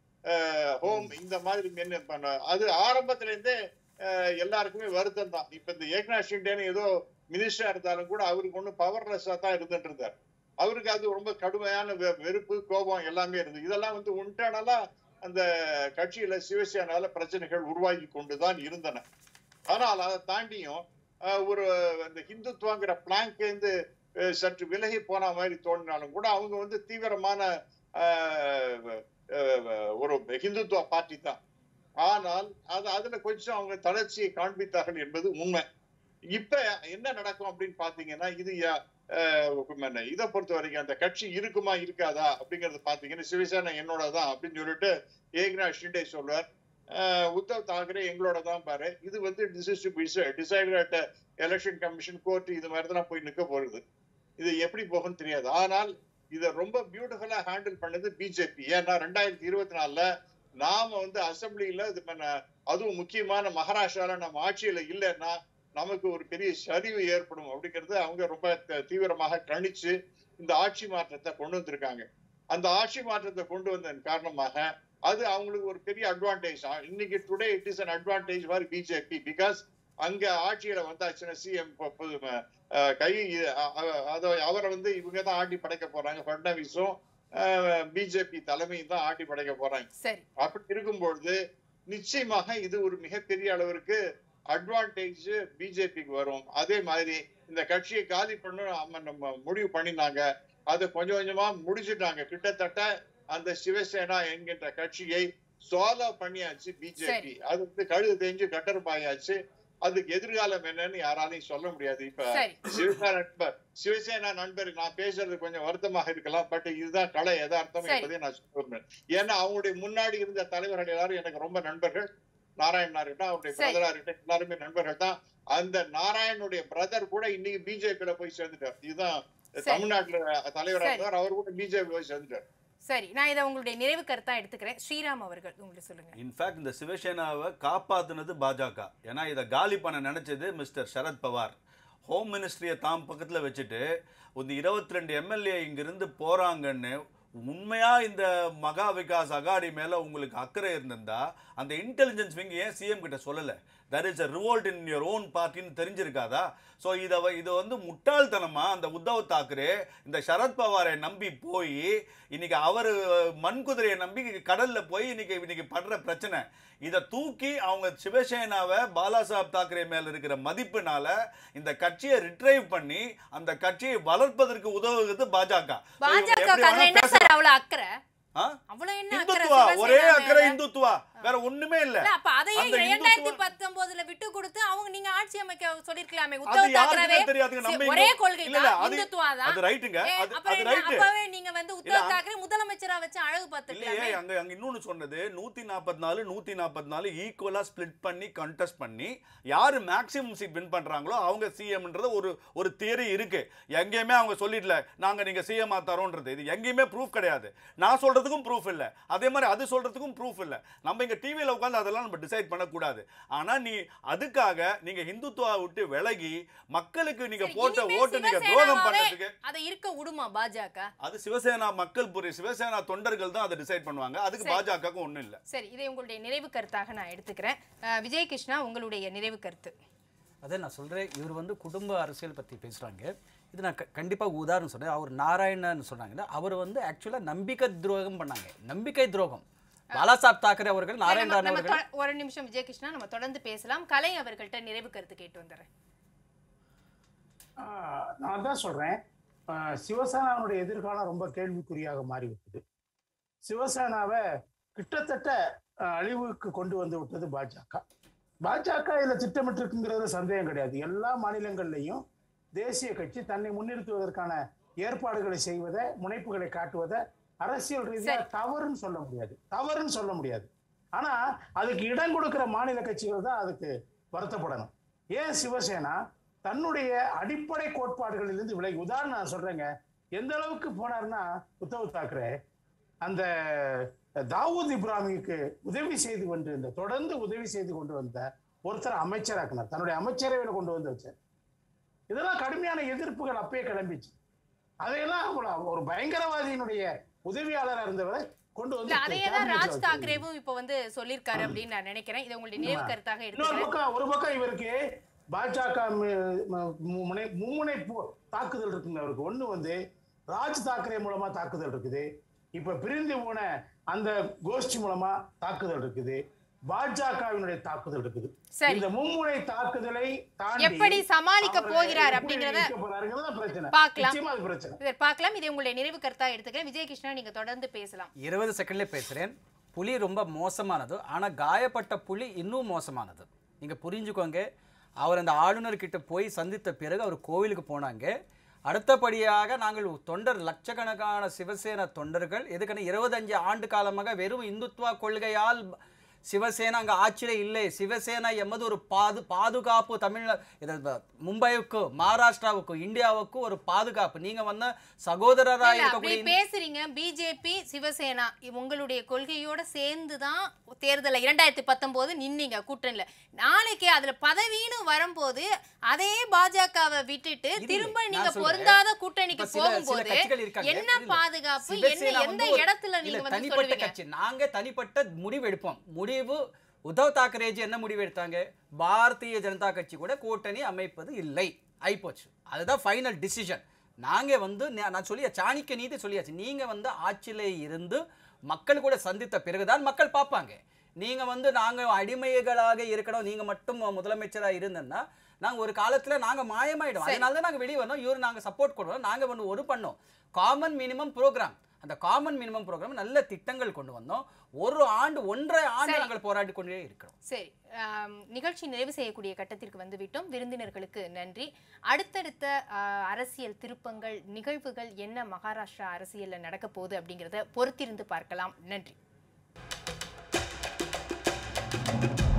ஹோம் இந்த மாதிரி என்ன பண்ண அது ஆரம்பத்துல இருந்தே அஹ், எல்லாருக்குமே வருத்தம் தான் இப்ப இந்த ஏக்நாத் ஷிண்டேன்னு ஏதோ மினிஸ்டரா இருந்தாலும் கூட அவருக்கு ஒன்றும் பவர்லெஸ்ஸா தான் இருந்துட்டு இருந்தார் அவருக்கு அது ரொம்ப கடுமையான வெ- வெறுப்பு கோபம் எல்லாமே இருந்தது இதெல்லாம் வந்து இன்டர்னலா அந்த கட்சியில சிவசேனால பிரச்சனைகள் உருவாகி கொண்டுதான் இருந்தன ஆனால் அதை தாண்டியும் அஹ், ஒரு அந்த ஹிந்துத்துவங்கிற பிளாங்க் இருந்து அஹ், சற்று விலகி போன மாதிரி தோணினாலும் கூட அவங்க வந்து தீவிரமான அஹ், அஹ், ஒரு ஹிந்துத்துவ பார்ட்டி தான் ஆனால் அது அதுல கொஞ்சம் அவங்க தளர்ச்சியை காண்பித்தார்கள் என்பது உண்மை இப்ப என்ன நடக்கும் அப்படின்னு பாத்தீங்கன்னா இது யா- அஹ், என்ன, இதை பொறுத்த வரைக்கும் அந்த கட்சி இருக்குமா இருக்காதா அப்படிங்கறது பாத்தீங்கன்னா சிவசேனா என்னோட தான் அப்படின்னு சொல்லிட்டு ஏக்நாத் ஷிண்டே சொல்வார் அஹ், உத்தவ் தாக்கரே எங்களோட தான் பாரு இது வந்து டிசைடட் எலெக்ஷன் கமிஷன் கோர்ட் இது மாதிரி தான் போய் நிக்க போறது இது எப்படி போகும்னு தெரியாது ஆனால் இதை ரொம்ப பியூட்டிஃபுல்லா ஹேண்டில் பண்ணது பிஜேபி ஏன்னா ரெண்டாயிரத்தி இருபத்தி நாலுல நாம வந்து அசம்பிளியில இது பண்ண அதுவும் முக்கியமான மகாராஷ்டிரால நம்ம ஆட்சியில இல்லைன்னா நமக்கு ஒரு பெரிய சரிவு ஏற்படும் அப்படிங்கறது அவங்க ரொம்ப த- தீவிரமாக கணிச்சு இந்த ஆட்சி மாற்றத்தை கொண்டு வந்திருக்காங்க அந்த ஆட்சி மாற்றத்தை கொண்டு வந்ததன் காரணமாக அது அவங்களுக்கு ஒரு பெரிய அட்வான்டேஜ் இன்னைக்கு today it is an advantage for BJP because அங்க ஆட்சியில வந்தாச்சுன்னா சிஎம் கை அ- அ- அதோ அவரை வந்து இவங்க தான் ஆட்டி படைக்க போறாங்க பட்னவிஸும் பிஜேபி தலைமையும் தான் ஆட்டி படைக்க போறாங்க சரி அப்படி இருக்கும்பொழுது நிச்சயமாக இது ஒரு மிகப்பெரிய அளவிற்கு அட்வான்டேஜ் பிஜேபிக்கு வரும் அதே மாதிரி இந்த கட்சியை காலி பண்ண ஆமா, நம்ம முடிவு பண்ணினாங்க அதை கொஞ்சம் கொஞ்சமா முடிச்சிட்டாங்க கிட்டத்தட்ட அந்த சிவசேனா என்கின்ற கட்சியை சோலோ பண்ணியாச்சு பிஜேபி அது வந்து கழுது தெரிஞ்சு கட்டறுப்பாயாச்சு அதுக்கு எதிர்காலம் என்னன்னு யாராலையும் சொல்ல முடியாது இப்ப சரி சிவசேனா நண்பர் சிவசேனா நண்பர் நான் பேசுறது கொஞ்சம் வருத்தமாக இருக்கலாம் பட் இதுதான் கலை யதார்த்தம் சரி. என்பதை நான் சொல்றேன் ஏன்னா அவங்களுடைய முன்னாடி இருந்த தலைவர்கள் எல்லாரும் எனக்கு ரொம்ப நண்பர்கள் நாராயணா இருக்கட்டும் அவருடைய சரி. பிரதரா இருக்கட்டும் எல்லாருமே நண்பர்கள் தான் அந்த நாராயணுடைய பிரதர் கூட இன்னைக்கு பிஜேபியில போய் சேர்ந்துட்டார் இதுதான் சரி. தமிழ்நாட்டுல தலைவரா சரி. இருந்தார் அவர் கூட பிஜேபி போய் சேர்ந்துட்டார் சரி நான் இதை உங்களுடைய நிறைவு கருத்தா எடுத்துக்கிறேன் ஸ்ரீராம் அவர்கள் உங்களுக்கு சொல்லுங்க இன்ஃபேக்ட் இந்த சிவசேனாவை காப்பாத்துனது பாஜக ஏன்னா இதை காலி பண்ண நினைச்சது மிஸ்டர் சரத் பவார் ஹோம் மினிஸ்ட்ரியை தாம் பக்கத்துல வச்சுட்டு ஒரு இருபத்தி ரெண்டு எம்எல்ஏ இங்கிருந்து போறாங்கன்னு உண்மையா இந்த மகா விகாஸ் அகாடி மேல உங்களுக்கு அக்கறை இருந்திருந்தா அந்த இன்டெலிஜென்ஸ் விங் ஏன் சிஎம் கிட்ட சொல்லல that is a revolt in your own பார்ட்டின்னு தெரிஞ்சிருக்காதா ஸோ இதை இது வந்து முட்டாள்தனமா அந்த உத்தவ் தாக்கரே இந்த சரத் பவாரை நம்பி போய் இன்னைக்கு அவர் மண்குதிரையை நம்பி கடல்ல போய் இன்னைக்கு இன்னைக்கு படுற பிரச்சனை இதை தூக்கி அவங்க சிவசேனாவை பாலாசாஹப் தாக்கரே மேல இருக்கிற மதிப்புனால இந்த கட்சியை ரிட்ரைவ் பண்ணி அந்த கட்சியை வளர்ப்பதற்கு உதவுகிறது பாஜக So இவங்க பாஜக எப்படி அதுல வேணா என்ன சார் அவ்வளவு அக்கறை ஆ? அவ்வளவு என்ன அக்கறை இந்துத்துவா ஒரே சிவசேனா அக்கறை மேல? இந்துத்துவா வேற ஒண்ணுமே இல்ல இல்ல, அப்ப அதையே அந்த இரண்டாயிரத்தி இந்துத்துவ- பத்தொன்பதுல விட்டு கொடுத்து அவங்க நீங்க ஆட்சி அமைக்க சொல்லிருக்கலாமே அது உத்தவ் தாக்கரவே யாருக்குமே தெரியாதுங்க நம்ம சரி, ஒரே இந்து- கொள்கை இல்ல, இல்ல, தான் அது- இந்துத்துவா தான் அது ரைட்டுங்க ஏ, அது அப்புறம் அது என்ன, ரைட்டு அப்பவே நீங்க வந்து இல்ல, உத்தவ் தாக்கரே முதலமைச்சரா வச்சு அழகு இல்லையே பார்த்துக்கலாமே அங்க அங்க இன்னொன்னு சொன்னது நூத்தி நாற்பத்தி நாலு நூத்தி நாற்பத்தி நாலு ஈக்குவலா ஸ்பிளிட் பண்ணி கண்டெஸ்ட் பண்ணி யாரு மேக்ஸிமம் சீட் வின் பண்றாங்களோ அவங்க சிஎம்ன்றது ஒரு ஒரு தியரி இருக்கு எங்கேயுமே அவங்க சொல்லிடல நாங்க நீங்க சிஎம் தரோன்றது இது எங்கேயுமே ப்ரூஃப் கிடையாது நான் சொல்றதுக்கும் ப்ரூஃப் இல்ல அதே மாதிரி அது சொல்றதுக்கும் ப்ரூஃப் இல்ல நம்ம இங்க டிவியில உட்கார்ந்து அதெல்லாம் நம்ம டிசைட் பண்ணக்கூடாது ஆனா நீ அதுக்காக நீங்க ஹிந்துத்துவா விட்டு விலகி மக்களுக்கு நீங்க சரி, போட்ட இனிமே ஓட்டு நீங்க துரோகம் சிவசேனாவே பண்றதுக்கு அதை இருக்க விடுமா பாஜக அது சிவசேனா மக்கள் புரி சிவசேனா தொண்டர்கள் தான் அதை டிசைட் பண்ணுவாங்க அதுக்கு சரி. பாஜகவுக்கும் ஒண்ணும் இல்ல சரி இதை உங்களுடைய நிறைவு கருத்தாக நான் எடுத்துக்கிறேன் அஹ், விஜய் கிருஷ்ணா உங்களுடைய நிறைவு கருத்து அதே நான் சொல்கிறேன் இவர் வந்து குடும்ப அரசியல் பற்றி பேசுகிறாங்க இது நான் க- கண்டிப்பா உதாரணம் சொன்னேன் அவர் நாராயணன் சொன்னாங்கல்ல அவர் வந்து ஆக்சுவலாக நம்பிக்கை துரோகம் பண்ணாங்க நம்பிக்கை துரோகம் பாலாசாப் தாக்கரே அவர்கள் நம்ம- நாராயணன் நம்ம அவர்கள் தொ- ஒரு நிமிஷம் விஜய் கிருஷ்ணா நம்ம தொடர்ந்து பேசலாம் கலை அவர்கள்ட்ட நிறைவு கருத்து கேட்டு வந்துடுறேன் ஆஹ் நான் தான் சொல்றேன் ஆஹ் சிவசேனாவுடைய எதிர்காலம் ரொம்ப கேள்விக்குறியாக மாறிவிட்டது சிவசேனாவை கிட்டத்தட்ட ஆஹ் அழிவுக்கு கொண்டு வந்து விட்டது பாஜக பாஜக இதுல திட்டமிட்டிருக்குங்கிறது சந்தேகம் கிடையாது எல்லா மாநிலங்கள்லையும் தேசிய கட்சி தன்னை முன்னிறுத்துவதற்கான ஏற்பாடுகளை செய்வதை முனைப்புகளை காட்டுவதை அரசியல் ரீதியா சரி. தவறுன்னு சொல்ல முடியாது தவறுன்னு சொல்ல முடியாது ஆனா அதுக்கு இடம் கொடுக்கிற மாநில கட்சிகள் தான் அதுக்கு வருத்தப்படணும் ஏன் சிவசேனா தன்னுடைய அடிப்படை கோட்பாடுகளிலிருந்து விலகி உதாரணம் நான் சொல்றேங்க எந்த அளவுக்கு போனார்னா உத்தவ் தாக்கரே அந்த தாவூத் இப்ராஹிமுக்கு உதவி செய்து கொண்டு இந்த தொடர்ந்து உதவி செய்து கொண்டு வந்த ஒருத்தர் அமைச்சராக்கினார் தன்னுடைய அமைச்சரவையில கொண்டு வந்து வச்சார் இதெல்லாம் கடுமையான எதிர்ப்புகள் அப்பயே கிளம்பிச்சு அதையெல்லாம் அவங்கள- ஒரு பயங்கரவாதியினுடைய உதவியாளரா இருந்தவரை கொண்டு வந்து இல்ல அதையே தான் cabinet ல ராஜ் வச்சிருந்தாங்க. தாக்கரேவும் இப்ப வந்து சொல்லியிருக்காரு அப்படின்னு நான் நினைக்கிறேன் இதை உங்களுடைய நினைவு ஆமா. கருத்தாக இன்னொரு எடுத்துக்கிறேன் பக்கம் ஒரு பக்கம் இவருக்கு பாஜக மு- மு- மும்முனை மும்முனை போ- தாக்குதல் இருக்குங்க அவருக்கு ஒண்ணு வந்து ராஜ் தாக்கரே மூலமா தாக்குதல் இருக்குது இப்ப பிரிந்து போன அந்த கோஷ்டி மூலமா தாக்குதல் இருக்குது பாஜகவினுடைய தாக்குதல் இருக்குது சரி. இந்த மும்முனை தாக்குதலை தாண்டி எப்படி சமாளிக்க அவரை போகிறார் எப்படி அப்படிங்கறத நிறுத்த போறாருங்கிறது தான் பிரச்சனை பார்க்கலாம். நிச்சயமா அது பிரச்சனை இதை பார்க்கலாம் இதை உங்களுடைய நிறைவு கருத்தாக எடுத்துக்கிறேன் விஜயகிருஷ்ணா நீங்க தொடர்ந்து பேசலாம் இருபது செகண்ட்ல பேசுறேன் புலி ரொம்ப மோசமானது ஆனா காயப்பட்ட புலி இன்னும் மோசமானது நீங்க புரிஞ்சுக்கோங்க அவர் அந்த ஆளுநர் கிட்ட போய் சந்தித்த பிறகு அவர் கோவிலுக்கு போனாங்க அடுத்தபடியாக நாங்கள் தொண்டர் லட்சக்கணக்கான சிவசேனா தொண்டர்கள் எதுக்குன்னு இருபத்தஞ்சு ஆண்டு காலமாக வெறும் இந்துத்துவ கொள்கையால் சிவசேனா அங்கே ஆட்சியில இல்லை சிவசேனா எம்மது ஒரு பாது பாதுகாப்பு தமிழ்நா இது ப- மும்பைக்கு மகாராஷ்டிராவுக்கு இந்தியாவுக்கு ஒரு பாதுகாப்பு நீங்க வந்து சகோதரராக இல்ல, அப்படி இருக்கக்கூடிய பேசுறீங்க பிஜேபி சிவசேனா இவ் உங்களுடைய கொள்கையோட சேர்ந்து தான் தேர்தலில் இரண்டாயிரத்தி பத்தொன்பது நின்னீங்க கூட்டணியில நாளைக்கு அதுல பதவின்னு வரும்போது அதே பாஜகவை விட்டுட்டு இல்ல, திரும்ப நான் நீங்க சொல்றேன். பொருந்தாத கூட்டணிக்கு இப்ப சில- சில போகும்போது கட்சிகள் இருக்காங்க. என்ன புரியல. பாதுகாப்பு என்ன சிவசேனா எந்த வந்து ஒரு- இடத்துல இல்ல, நீங்க வந்து தனிப்பட்ட சொல்லுவீங்க கட்சி நாங்க தனிப்பட்ட முடிவு எடுப்போம் முடிவு உத்தவ் தாக்கரேஜி என்ன முடிவு எடுத்தாங்க பாரதிய ஜனதா கட்சி கூட கூட்டணி அமைப்பது இல்லை ஆயிப்போச்சு அதுதான் ஃபைனல் டிசிஷன் நாங்க வந்து நா- நான் சொல்லிய சாணிக்க நீதி சொல்லியாச்சு நீங்க வந்து ஆட்சியில இருந்து மக்கள் கூட சந்தித்த பிறகுதான் மக்கள் பார்ப்பாங்க நீங்க வந்து நாங்க அடிமைகளாக இருக்கணும் நீங்க மட்டும் முதலமைச்சரா இருந்தேன்னா நாங்க ஒரு காலத்துல நாங்க மாயமாயிடும் அதனால தான் நாங்க வெளியே வந்தோம் இவரு நாங்க சப்போர்ட் கொடுறோம் நாங்க வந்து ஒரு பண்ணோம் காமன் மினிமம் ப்ரோக்ராம் அந்த காமன் மினிமம் ப்ரோக்ராம் நல்ல திட்டங்கள் கொண்டு வந்தோம் ஒரு ஆண்டு ஒன்றரை ஆண்டு சரி. நாங்கள் போராடி கொண்டே இருக்கிறோம் சரி ஆம், நிகழ்ச்சி நிறைவு செய்யக்கூடிய கட்டத்திற்கு வந்து விட்டோம் விருந்தினர்களுக்கு நன்றி அடுத்தடுத்த ஆ, அரசியல் திருப்பங்கள் நிகழ்வுகள் என்ன மகாராஷ்டிரா அரசியல்ல நடக்க போகுது அப்படிங்கிறத பொறுத்திருந்து பார்க்கலாம் நன்றி